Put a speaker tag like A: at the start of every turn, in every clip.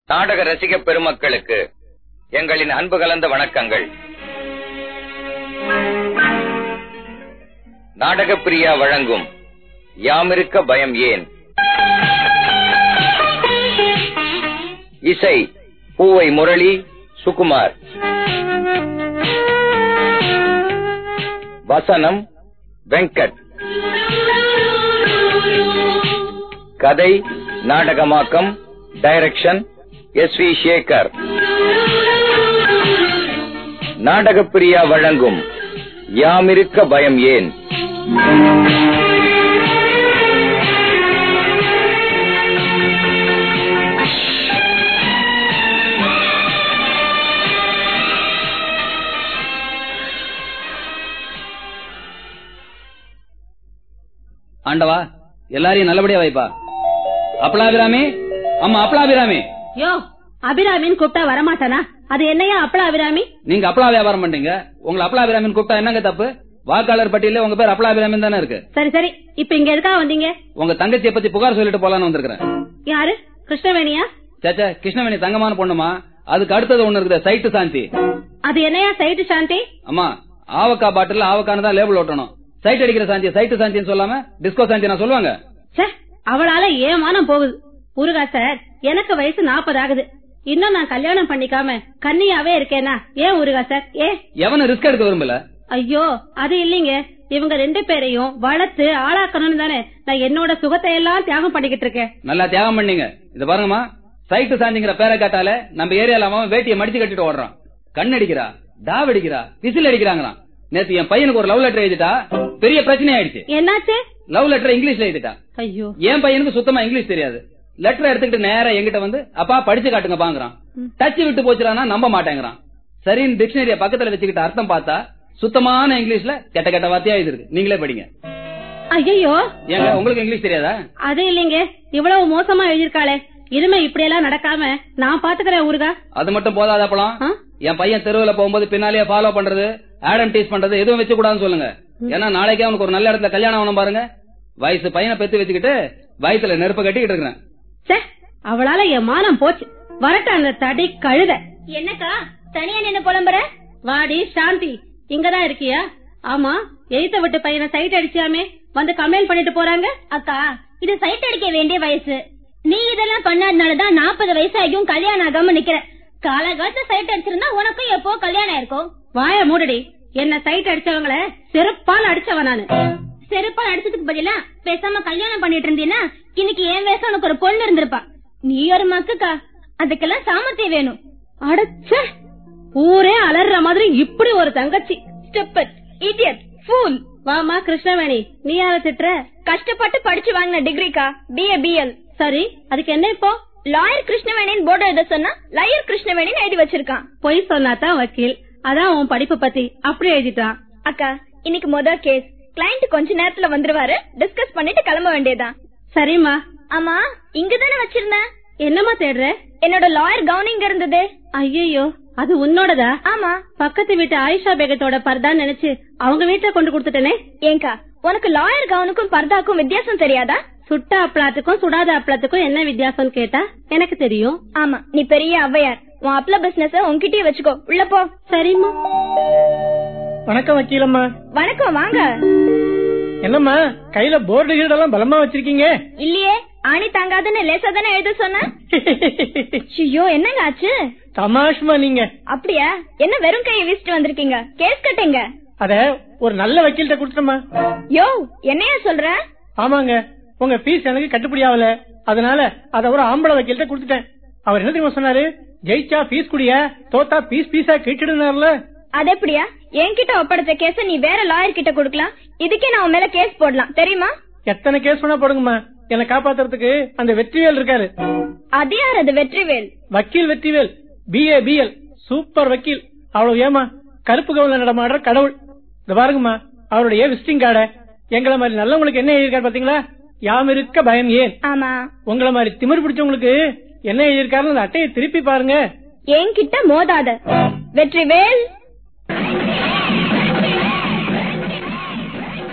A: நாடக ரசிக பெருமக்களுக்கு எங்களின் அன்பு கலந்த வணக்கங்கள் நாடக பிரியா வழங்கும் யாமிருக்க பயம் ஏன் இசை பூவை முரளி சுகுமார் வசனம் வெங்கட் கதை நாடகமாக்கம் direction S V Sekar Nadagapriya வழங்கும் யாமிருக்க பயம் ஏன்
B: ஆண்டவா எல்லாரையும் நல்லபடியா வைப்பா அப்பளாபிராமி அம்மா அப்பளாபிராமி
C: யோ அபிராமின்னு கூப்பிட்டா வரமாட்டானா அது என்னையா அப்பள அபிராமி
B: நீங்க அப்பளா வியாபாரம் பண்றீங்க உங்களை அப்பளாபிராமின்னு கூப்பிட்டா என்னங்க தப்பு வாக்காளர் பட்டியல உங்க பேர் அப்பளாபிராமின் தானே இருக்கு
C: சரி சரி இப்ப இங்க எதுக்கா வந்தீங்க
B: உங்க தங்கச்சியை பத்தி புகார் சொல்லிட்டு போலான்னு வந்திருக்கிறேன்
C: யாரு கிருஷ்ணவேணியா
B: சேச்சா கிருஷ்ணவேணி தங்கமான பொண்ணுமா அதுக்கு அடுத்தது ஒண்ணு இருக்குது சைட்டு சாந்தி
C: அது என்னையா சைட்டு சாந்தி
B: அம்மா ஆவக்கா பாட்டில் ஆவக்கான்னு தான் லேபிள் ஓட்டணும் சைட் அடிக்கிற சாந்தி சைட்டு சாந்தின்னு சொல்லாம டிஸ்கோ சாந்தி நான் சொல்லுவாங்க
C: ச்சே அவளால ஏமானம் போகுது முருகா சார் எனக்கு வயசு நாற்பது ஆகுது இன்னும் நான் கல்யாணம் பண்ணிக்காம கன்னியாவே இருக்கேனா ஏன் முருகா சார் ஏ
B: எவனும் ரிஸ்க் எடுக்க விரும்பல
C: ஐயோ அது இல்லீங்க இவங்க ரெண்டு பேரையும் வளர்த்து ஆளாக்கணும்னு தானே நான் என்னோட சுகத்தை எல்லாம் தியாகம் பண்ணிக்கிட்டு இருக்கேன்
B: நல்லா தியாகம் பண்ணீங்க இது பாருங்கம்மா சைட்டு சாந்திங்கிற பேரை கேட்டாலே நம்ம ஏரியால அவன் வேட்டியை மடிச்சு கட்டிட்டு ஓடுறான் கண் அடிக்கிறா டாவ் அடிக்கிறா விசில் அடிக்கிறாங்களாம் நேத்து என் பையனுக்கு ஒரு லவ் லெட்டர் எழுதிட்டா பெரிய பிரச்சனை ஆயிடுச்சு
C: என்னாச்சு
B: லவ் லெட்டர் இங்கிலீஷ்ல எழுதிட்டா
C: ஐயோ
B: என் பையனுக்கு சுத்தமா இங்கிலீஷ் தெரியாது லெட்டர் எடுத்துக்கிட்டு நேரா என்கிட்ட வந்து அப்பா படிச்சு காட்டுங்க பாங்குறான் டச் விட்டு போச்சுறானா நம்ப மாட்டேங்கிறான் சரின்னு டிக்ஷனரிய பக்கத்துல வச்சுக்கிட்டு அர்த்தம் பார்த்தா சுத்தமான இங்கிலீஷ்ல கெட்ட கெட்ட வார்த்தையா இருக்கு நீங்களே படிங்க
C: ஐயோ
B: ஏங்க உங்களுக்கு இங்கிலீஷ் தெரியாதா
C: அது இல்லைங்க இவ்வளவு மோசமா எழுதிருக்காளே இனிமே இப்படி எல்லாம் நடக்காம நான் பாத்துக்கிறேன் ஊருகா
B: அது மட்டும் போதாதப்பலாம்
C: ஆ?
B: என் பையன் தெருவுல போகும்போது பின்னாலேயே ஃபாலோ பண்றது ஆடம் டீஸ் பண்றது எதுவும் வச்சு கூடாதுன்னு சொல்லுங்க ஏன்னா நாளைக்கே அவனுக்கு ஒரு நல்ல இடத்துல கல்யாணம் ஆகணும் பாருங்க வயசு பையனை பெத்து வச்சுக்கிட்டு வயசுல நெருப்பு கட்டிக்கிட்டு இருக்கிறேன்
C: ச்சே அவளால என் மானம் போச்சு வரட்ட அந்த தடி கழுத
D: என்னக்கா தனியா நின்னு புலம்புற
C: வாடி சாந்தி இங்கதான் இருக்கியா ஆமா எய்த்த விட்டு பையனை சைட் அடிச்சாமே வந்து கம்ப்ளைண்ட் பண்ணிட்டு போறாங்க
D: அக்கா இது சைட் அடிக்க வேண்டிய வயசு நீ இதெல்லாம் பண்ணாதனாலதான் நாற்பது வயசாகியும் கல்யாணம் ஆகாம நிக்கிற காலகாலத்துல சைட் அடிச்சிருந்தா உனக்கும் எப்போ கல்யாணம் ஆயிருக்கும்
C: வாய மூடடி என்ன சைட் அடிச்சவங்கள செருப்பால் அடிச்சவன் நானு
D: செருப்பா அடிச்சதுக்கு பதிலா பேசாம கல்யாணம் பண்ணிட்டு இருந்தீன்னா இன்னைக்கு என் வயசு உனக்கு ஒரு பொண்ணு இருந்திருப்பா நீ ஒரு மக்குக்கா அதுக்கெல்லாம் சாமர்த்தியம் வேணும்
C: அடச்ச ஊரே அலற மாதிரி இப்படி ஒரு தங்கச்சி
D: ஸ்டெப்பட் இடியட் ஃபூல்
C: வாமா கிருஷ்ணவேணி நீ யார திட்டுற
D: கஷ்டப்பட்டு படிச்சு வாங்கின டிகிரிக்கா பிஏ பிஎல்
C: சரி அதுக்கு என்ன இப்போ
D: லாயர் கிருஷ்ணவேணின் போர்டு எழுத சொன்னா லயர் கிருஷ்ணவேணின்னு எழுதி வச்சிருக்கான்
C: பொய் சொன்னாதான் வக்கீல் அதான் உன் படிப்பு பத்தி அப்படி எழுதிட்டான்
D: அக்கா இன்னைக்கு முத கேஸ் கிளைண்ட் கொஞ்ச நேரத்துல வந்துருவாரு டிஸ்கஸ் பண்ணிட்டு கிளம்ப வேண்டியதுதான்
C: சரிம்மா
D: ஆமா இங்கதானே வச்சிருந்தேன்
C: என்னம்மா தேடுற
D: என்னோட லாயர் கவுன் இங்க இருந்தது
C: ஐயோ அது உன்னோடதா
D: ஆமா
C: பக்கத்து வீட்டு ஆயிஷா பேகத்தோட பர்தான்னு நினைச்சு அவங்க வீட்டுல கொண்டு கொடுத்துட்டேனே
D: ஏங்கா உனக்கு லாயர் கவுனுக்கும் பர்தாக்கும் வித்தியாசம் தெரியாதா
C: சுட்ட அப்பளத்துக்கும் சுடாத அப்பளத்துக்கும் என்ன வித்தியாசம் கேட்டா எனக்கு தெரியும்
D: ஆமா நீ பெரிய ஔவையார் உன் அப்பள பிசினஸ் உன்கிட்டயே வச்சுக்கோ உள்ள போ
C: சரிம்மா
E: வணக்கம் வக்கீலம்மா
D: வணக்கம் வாங்க
E: என்னம்மா கையில போர்டு கீடெல்லாம் பலமா வச்சிருக்கீங்க
D: இல்லையே ஆணி தாங்காதுன்னு லேசா தானே எழுத சொன்ன ஐயோ என்னங்க ஆச்சு
E: தமாஷ்மா நீங்க
D: அப்படியா என்ன வெறும் கையை வீசிட்டு வந்திருக்கீங்க கேஸ் கட்டுங்க
E: அத ஒரு நல்ல வக்கீல்கிட்ட கொடுத்துட்டோமா
D: யோ என்னையா சொல்ற
E: ஆமாங்க உங்க ஃபீஸ் எனக்கு கட்டுப்படி ஆகல அதனால அத ஒரு ஆம்பளை வக்கீல்கிட்ட கொடுத்துட்டேன் அவர் என்ன தெரியுமா சொன்னாரு ஜெயிச்சா ஃபீஸ் குடிய தோத்தா பீஸ் பீஸா கிழிச்சிடுனார்ல
D: அது எப்படியா என்கிட்ட ஒப்படைச்ச கேஸ நீ வேற லாயர் கிட்ட கொடுக்கலாம் இதுக்கே நான் உன் மேல கேஸ் போடலாம் தெரியுமா
E: எத்தனை கேஸ் வேணா போடுங்கம்மா என்னை காப்பாத்துறதுக்கு அந்த வெற்றிவேல் இருக்காரு
D: அது யார் அது வெற்றிவேல்
E: வக்கீல் வெற்றிவேல் பிஏ பிஎல் சூப்பர் வக்கீல் அவ்வளவு ஏமா கருப்பு கவுன்ல நடமாடுற கடவுள் இந்த பாருங்கம்மா அவருடைய விசிட்டிங் கார்டை எங்களை மாதிரி நல்லவங்களுக்கு என்ன எழுதியிருக்காரு பாத்தீங்களா யாம் இருக்க பயம் ஏன்
D: ஆமா
E: உங்களை மாதிரி திமிர் பிடிச்சவங்களுக்கு என்ன எழுதியிருக்காருன்னு அந்த அட்டையை திருப்பி பாருங்க
D: என்கிட்ட மோதாத வெற்றிவேல்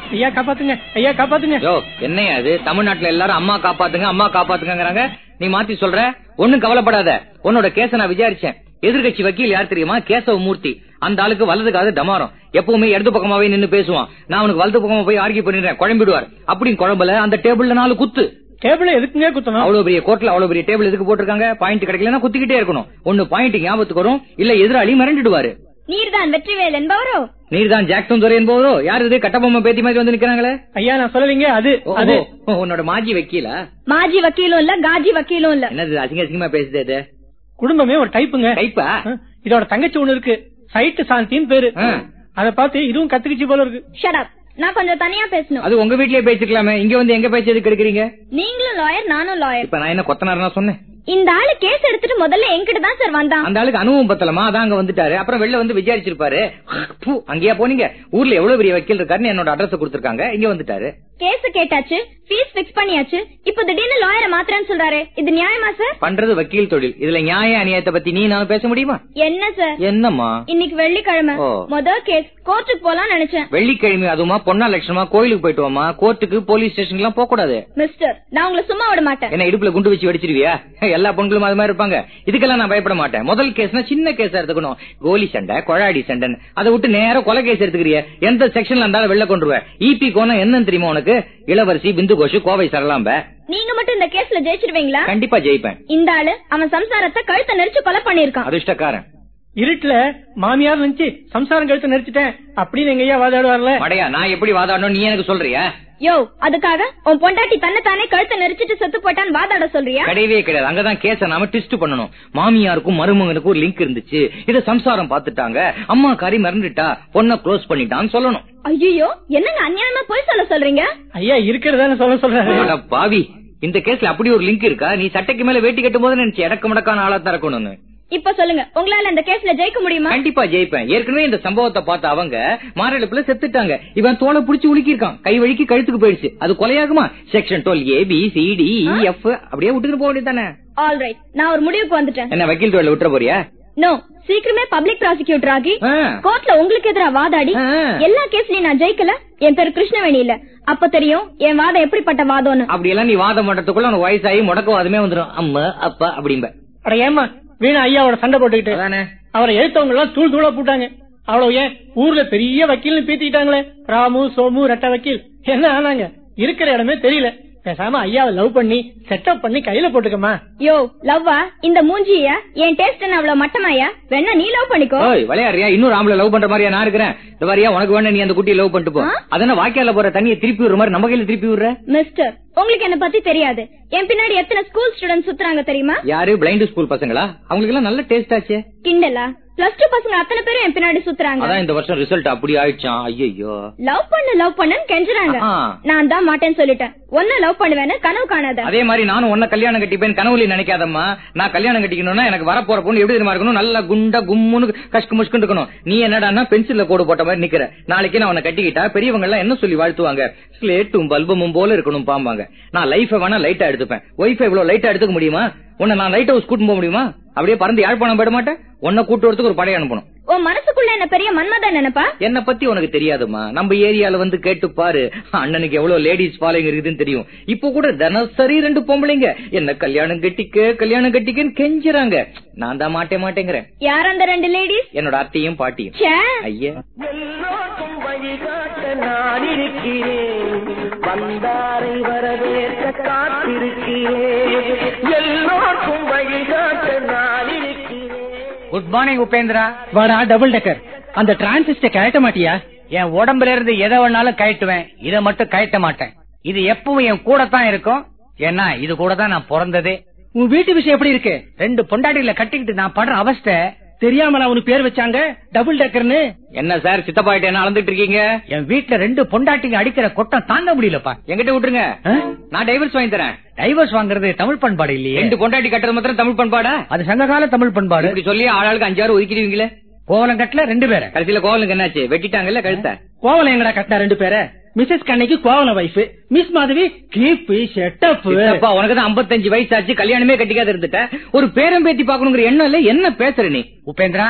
E: ஐயா காப்பாத்துங்க ஐயா காப்பாத்துங்க
A: யோ என்னையா அது தமிழ்நாட்டுல எல்லாரும் அம்மா காப்பாத்துங்க அம்மா காப்பாத்துங்கங்கறாங்க நீ மாத்தி சொல்ற ஒண்ணும் கவலைப்படாத உன்னோட கேஸ நான் விசாரிச்சேன் எதிர்கட்சி வக்கீல் யார் தெரியுமா கேசவ மூர்த்தி அந்த ஆளுக்கு வலதுக்காக டமாரம் எப்பவுமே இடது பக்கமாவே நின்னு பேசுவான் நான் அவனுக்கு வலது பக்கமா போய் ஆர்கியூ பண்ணிடுறேன் குழம்பிடுவார் அப்படின்னு குழம்பல அந்த டேபிள்ல நாலு குத்து
E: டேபிள் எதுக்குங்க குத்தணும்
A: அவ்வளவு பெரிய கோர்ட்ல அவ்வளவு பெரிய டேபிள் எதுக்கு போட்டிருக்காங்க பாயிண்ட் கிடைக்கலன்னா குத்திக்கிட்டே இருக்கணும் ஒன்னு பாயிண்ட் ஞாபகத்துக்கு வரும் இல்ல எதிராளி மிரண்டுடுவாரு
D: நீர்தான் வெற்றிவேல் என்பவரோ
A: நீர்தான் ஜாக்சன் துரை என்பவரோ யார் இது கட்டபொம்மை பேத்தி மாதிரி வந்து நிக்கிறாங்களே
E: ஐயா நான் சொல்லலைங்க அது
A: ஓ,
E: அது
A: ஓ, உன்னோட மாஜி வக்கீலா
D: மாஜி வக்கீலும் இல்ல காஜி வக்கீலும் இல்ல
A: என்னது அசிங்க அசிங்கமா பேசுது இது
E: குடும்பமே ஒரு டைப்புங்க
A: கைப்பா
E: ஆ, இதோட தங்கச்சி ஒண்ணு இருக்கு சைட்டு சாந்தின்னு பேரு
A: ஆ.
E: அத பார்த்து இதுவும் கத்துக்கிச்சு போல இருக்கு
D: ஷட் நான் கொஞ்சம் தனியா பேசணும்
A: அது உங்க வீட்லயே பேசிக்கலாமே இங்க வந்து எங்க பேச்சு எதுக்கு எடுக்கிறீங்க
D: நீங்களும் லாயர் நானும் லாயர்
A: இப்ப நான் என்ன கொத்தனார்னா சொன்னேன்
D: இந்த ஆளு கேஸ் எடுத்துட்டு முதல்ல என்கிட்ட தான் சார் வந்தான்
A: அந்த ஆளுக்கு அனுபவம் பத்தலமா அதான் அங்க வந்துட்டாரு அப்புறம் வெளில வந்து விசாரிச்சிருப்பாரு பூ, அங்கேயா போனீங்க ஊர்ல எவ்வளவு பெரிய வக்கீல் இருக்காருன்னு என்னோட அட்ரஸ் கொடுத்திருக்காங்க இங்க வந்துட்டாரு
D: கேஸ் கேட்டாச்சு ஃபீஸ் பிக்ஸ் பண்ணியாச்சு இப்போ திடீர்னு லாயரை மாத்திரன்னு சொல்றாரு இது நியாயமா சார்
A: பண்றது வக்கீல் தொழில் இதுல நியாய அநியாயத்தை பத்தி நீ நானும் பேச முடியுமா
D: என்ன சார்
A: என்னம்மா
D: இன்னைக்கு வெள்ளிக்கிழமை
A: ஓ.
D: முதல் கேஸ் கோர்ட்டுக்கு போலாம் நினைச்சேன்
A: வெள்ளிக்கிழமை அதுமா பொன்னா லட்சணமா கோயிலுக்கு போயிட்டு வாமா கோர்ட்டுக்கு போலீஸ் ஸ்டேஷன் எல்லாம் போக கூடாது
D: மிஸ்டர் நான் உங்களை சும்மா விட மாட்டேன்
A: என்ன இடுப்புல குண்டு வச்சு வெடிச்சிருவியா எல்லா பொண்களும் அது மாதிரி இருப்பாங்க இதுக்கெல்லாம் நான் பயப்பட மாட்டேன் முதல் கேஸ்னா சின்ன கேஸா எடுத்துக்கணும் கோலி சண்டை கொழாடி சண்டை அதை விட்டு நேரா கொலை கேஸ் எடுத்துக்கிறிய எந்த செக்ஷன்ல இருந்தாலும் வெளில கொண்டுருவ இபி கோனா என்னன்னு தெரியுமா உனக்கு இளவரசி பிந்து கோஷு கோவை சரலாம்ப
D: நீங்க மட்டும் இந்த கேஸ்ல ஜெயிச்சிருவீங்களா
A: கண்டிப்பா ஜெயிப்பேன்
D: இந்த ஆளு அவன் சம்சாரத்தை கழுத்தை நெரிச்சு கொலை பண்ணிருக்கான்
A: அதிர்ஷ்டக்காரன்
E: இருட்டுல மாமியார் நினைச்சு சம்சாரம் கழுத்து நெரிச்சிட்டேன் அப்படின்னு எங்க ஐயா வாதாடுவார்ல
A: மடையா நான் எப்படி வாதாடணும் நீ எனக்கு சொல்றியா
D: யோ அதுக்காக உன் பொண்டாட்டி தன்னை தானே கழுத்தை நெரிச்சிட்டு செத்து போட்டான்னு வாதாட சொல்றியா
A: கிடையவே கிடையாது அங்கதான் கேஸ நாம ட்விஸ்ட் பண்ணணும் மாமியாருக்கும் மருமகனுக்கும் ஒரு லிங்க் இருந்துச்சு இத சம்சாரம் பாத்துட்டாங்க அம்மா காரி மறந்துட்டா பொண்ண க்ளோஸ் பண்ணிட்டான்னு சொல்லணும்
D: ஐயோ என்னங்க அநியாயமா போய் சொல்ல சொல்றீங்க
E: ஐயா இருக்கிறதான சொல்ல சொல்றாரு
A: அட பாவி இந்த கேஸ்ல அப்படி ஒரு லிங்க் இருக்கா நீ சட்டைக்கு மேல வேட்டி கட்டும் போது நினைச்சு இடக்கு மடக்கான ஆளா தான் இருக்கணும்னு
D: இப்ப சொல்லுங்க உங்களால இந்த கேஸ்ல ஜெயிக்க முடியுமா
A: கண்டிப்பா ஜெயிப்பேன் ஏற்கனவே இந்த சம்பவத்தை பார்த்த அவங்க மாரடைப்புல செத்துட்டாங்க இவன் தோலை புடிச்சு உலுக்கிருக்கான் கை வழிக்கு கழுத்துக்கு போயிடுச்சு அது கொலையாகுமா section twelve A B C D F அப்படியே விட்டுட்டு போக வேண்டியதானே
D: ஆல் ரைட் நான் ஒரு முடிவுக்கு வந்துட்டேன்
A: என்ன வக்கீல் தொழில விட்டுற போறியா
D: நோ சீக்கிரமே பப்ளிக் ப்ராசிக்யூட்டர் ஆகி
A: ஆ.
D: கோர்ட்ல உங்களுக்கு எதிரா வாதாடி
A: ஆ.
D: எல்லா கேஸ்லயும் நான் ஜெயிக்கல என் பேர் கிருஷ்ணவேணி இல்ல அப்ப தெரியும் என் வாதம் எப்படிப்பட்ட வாதம்னு
A: அப்படி எல்லாம் நீ வாதம் பண்றதுக்குள்ள உனக்கு வயசாகி முடக்கவாதமே வந்துடும் அம்மா அப்பா அப்படிம்ப
E: அட ஏமா வீணா ஐயாவோட சண்டை போட்டுக்கிட்டு
A: அதானே
E: அவரை எழுத்தவங்க எல்லாம் தூள் தூளா போட்டாங்க அவ்வளவு ஏன் ஊர்ல பெரிய வக்கீல்னு பீத்திட்டாங்களே ராமு சோமு ரெட்ட வக்கீல் என்ன ஆனாங்க இருக்கிற இடமே தெரியல பேசாம ஐயாவை லவ் பண்ணி செட்டப் பண்ணி கையில போட்டுக்கமா
D: யோ லவ்வா இந்த மூஞ்சிய என் டேஸ்ட் என்ன அவ்வளவு மட்டமாயா வேணா நீ லவ் பண்ணிக்கோ
A: ஓய் விளையாடுறியா இன்னொரு ஆம்பளை லவ் பண்ற மாதிரியா நான் இருக்கிறேன் இந்த மாதிரியா உனக்கு வேணும் நீ அந்த குட்டியை லவ் பண்ணிட்டு போ
D: ஆ?
A: அதனால வாய்க்கால போற தண்ணியை திருப்பி விடுற மாதிரி நம்ம கையில திருப்பி விடுற
D: மிஸ்டர் உங்களுக்கு என்ன பத்தி தெரியாது என் பின்னாடி எத்தனை ஸ்கூல் ஸ்டூடெண்ட் சுத்துறாங்க தெரியுமா
A: யாரு பிளைண்ட் ஸ்கூல் பசங்களா அவங்களுக்கு எல்லாம் நல்ல டேஸ்ட் ஆச்சே
D: கிண்டலா பிளஸ் டூ பசங்க அத்தனை பேரும் என் பின்னாடி சுத்துறாங்க
A: அதான் இந்த வருஷம் ரிசல்ட் அப்படி ஆயிடுச்சான் ஐயோ
D: லவ் பண்ணு லவ் பண்ணுன்னு கெஞ்சுறாங்க
A: ஆ.
D: நான் தான் மாட்டேன்னு சொல்லிட்டேன் ஒன்ன லவ் பண்ணுவேன்னு கனவு காணாத
A: அதே மாதிரி நானும் உன்ன கல்யாணம் கட்டிப்பேன் கனவுல நினைக்காதம்மா நான் கல்யாணம் கட்டிக்கணும்னா எனக்கு வரப்போற பொண்ணு எப்படி தெரியுமா இருக்கணும் நல்லா குண்டா கும்முன்னு கஷ்கு முஷ்குன்னு இருக்கணும் நீ என்னடான்னா பென்சில்ல கோடு போட்ட மாதிரி நிக்கிற நாளைக்கு நான் உன்னை கட்டிக்கிட்டா பெரியவங்க எல்லாம் என்ன சொல்லி வாழ்த்துவாங்க ஸ்லேட்டும் பல்பமும் போல இருக்கணும் பாம்பாங்க நான் லைஃப வேணா லைட்டா எடுத்துப்பேன் ஒய்ஃபை இவ்வளவு லைட்டா எடுத்துக்க முடியுமா உன்னை நான் லைட் ஹவுஸ் கூட்டு போக முடியுமா அப்படியே பறந்து யாழ்ப்பாணம் போயிட மாட்டேன் உன்னை கூட்டு வரதுக்கு ஒரு படையை அனுப்பணும்
D: உன் மனசுக்குள்ள என்ன பெரிய மன்மதன் நினைப்பா
A: என்ன பத்தி உனக்கு தெரியாதுமா நம்ம ஏரியால வந்து கேட்டு பாரு அண்ணனுக்கு எவ்வளவு லேடிஸ் ஃபாலோயிங் இருக்குதுன்னு தெரியும் இப்போ கூட தினசரி ரெண்டு பொம்பளைங்க என்ன கல்யாணம் கட்டிக்க கல்யாணம் கட்டிக்கன்னு கெஞ்சுறாங்க நான் தான் மாட்டே மாட்டேங்கிறேன்
D: யார் அந்த ரெண்டு லேடிஸ்
A: என்னோட அத்தையும் பாட்டியும்
D: ச்சே
A: ஐயா
F: எல்லோருக்கும் வழிகாட்ட நான் இருக்கிறேன் வந்தாரை வரவேற்க காத்திருக்கிறேன் எல்லோருக்கும் வழிகாட்ட நான் இருக்கிறேன்
G: குட் மார்னிங் உபேந்திரா
E: வாடா டபுள் டெக்கர் அந்த டிரான்சிஸ்ட கழட்ட மாட்டியா
G: என் உடம்புல இருந்து எதை வேணாலும் கழட்டுவேன் இதை மட்டும் கழட்ட மாட்டேன் இது எப்பவும் என் கூட தான் இருக்கும் ஏன்னா இது கூட தான் நான் பிறந்ததே
E: உன் வீட்டு விஷயம் எப்படி இருக்கு
G: ரெண்டு பொண்டாட்டிகளை கட்டிக்கிட்டு நான் படுற அவஸ்தை
E: தெரியாமல உனக்கு பேர் வச்சாங்க டபுள் டெக்கர்னு
A: என்ன சார் சித்தப்பா கிட்ட என்ன அளந்துட்டு இருக்கீங்க
G: என் வீட்டுல ரெண்டு பொண்டாட்டிங்க அடிக்கிற கொட்டம் தாங்க முடியலப்பா
A: என்கிட்ட விட்டுருங்க நான் டைவர்ஸ் வாங்கி தரேன்
G: டைவர்ஸ் வாங்குறது தமிழ் பண்பாடு இல்லையே
A: ரெண்டு பொண்டாட்டி கட்டுறது மாத்திரம் தமிழ் பண்பாடா
G: அது சங்ககால தமிழ் பண்பாடு
A: இப்படி சொல்லி ஆளாளுக்கு அஞ்சாறு ஒதுக்கிடுவீங்களே
G: கோவலங்கட்டுல ரெண்டு பேரை
A: கடைசியில கோவலுக்கு என்னாச்சு வெட்டிட்டாங்கல்ல கழுத்த
E: கோவலம் எங்கடா கட்டினா ரெண்டு பேரை மிஸ்ஸஸ் கண்ணைக்கு Kovalan wife miss Madhavi clip setup
A: சித்தப்பா உனக்கு தான் 55 வயசு ஆச்சு கல்யாணமே கட்டிக்காத இருந்துட்ட ஒரு பேரம் பேத்தி பாக்கணுங்கிற எண்ணம் இல்ல என்ன பேசுற நீ
G: உபேந்திரா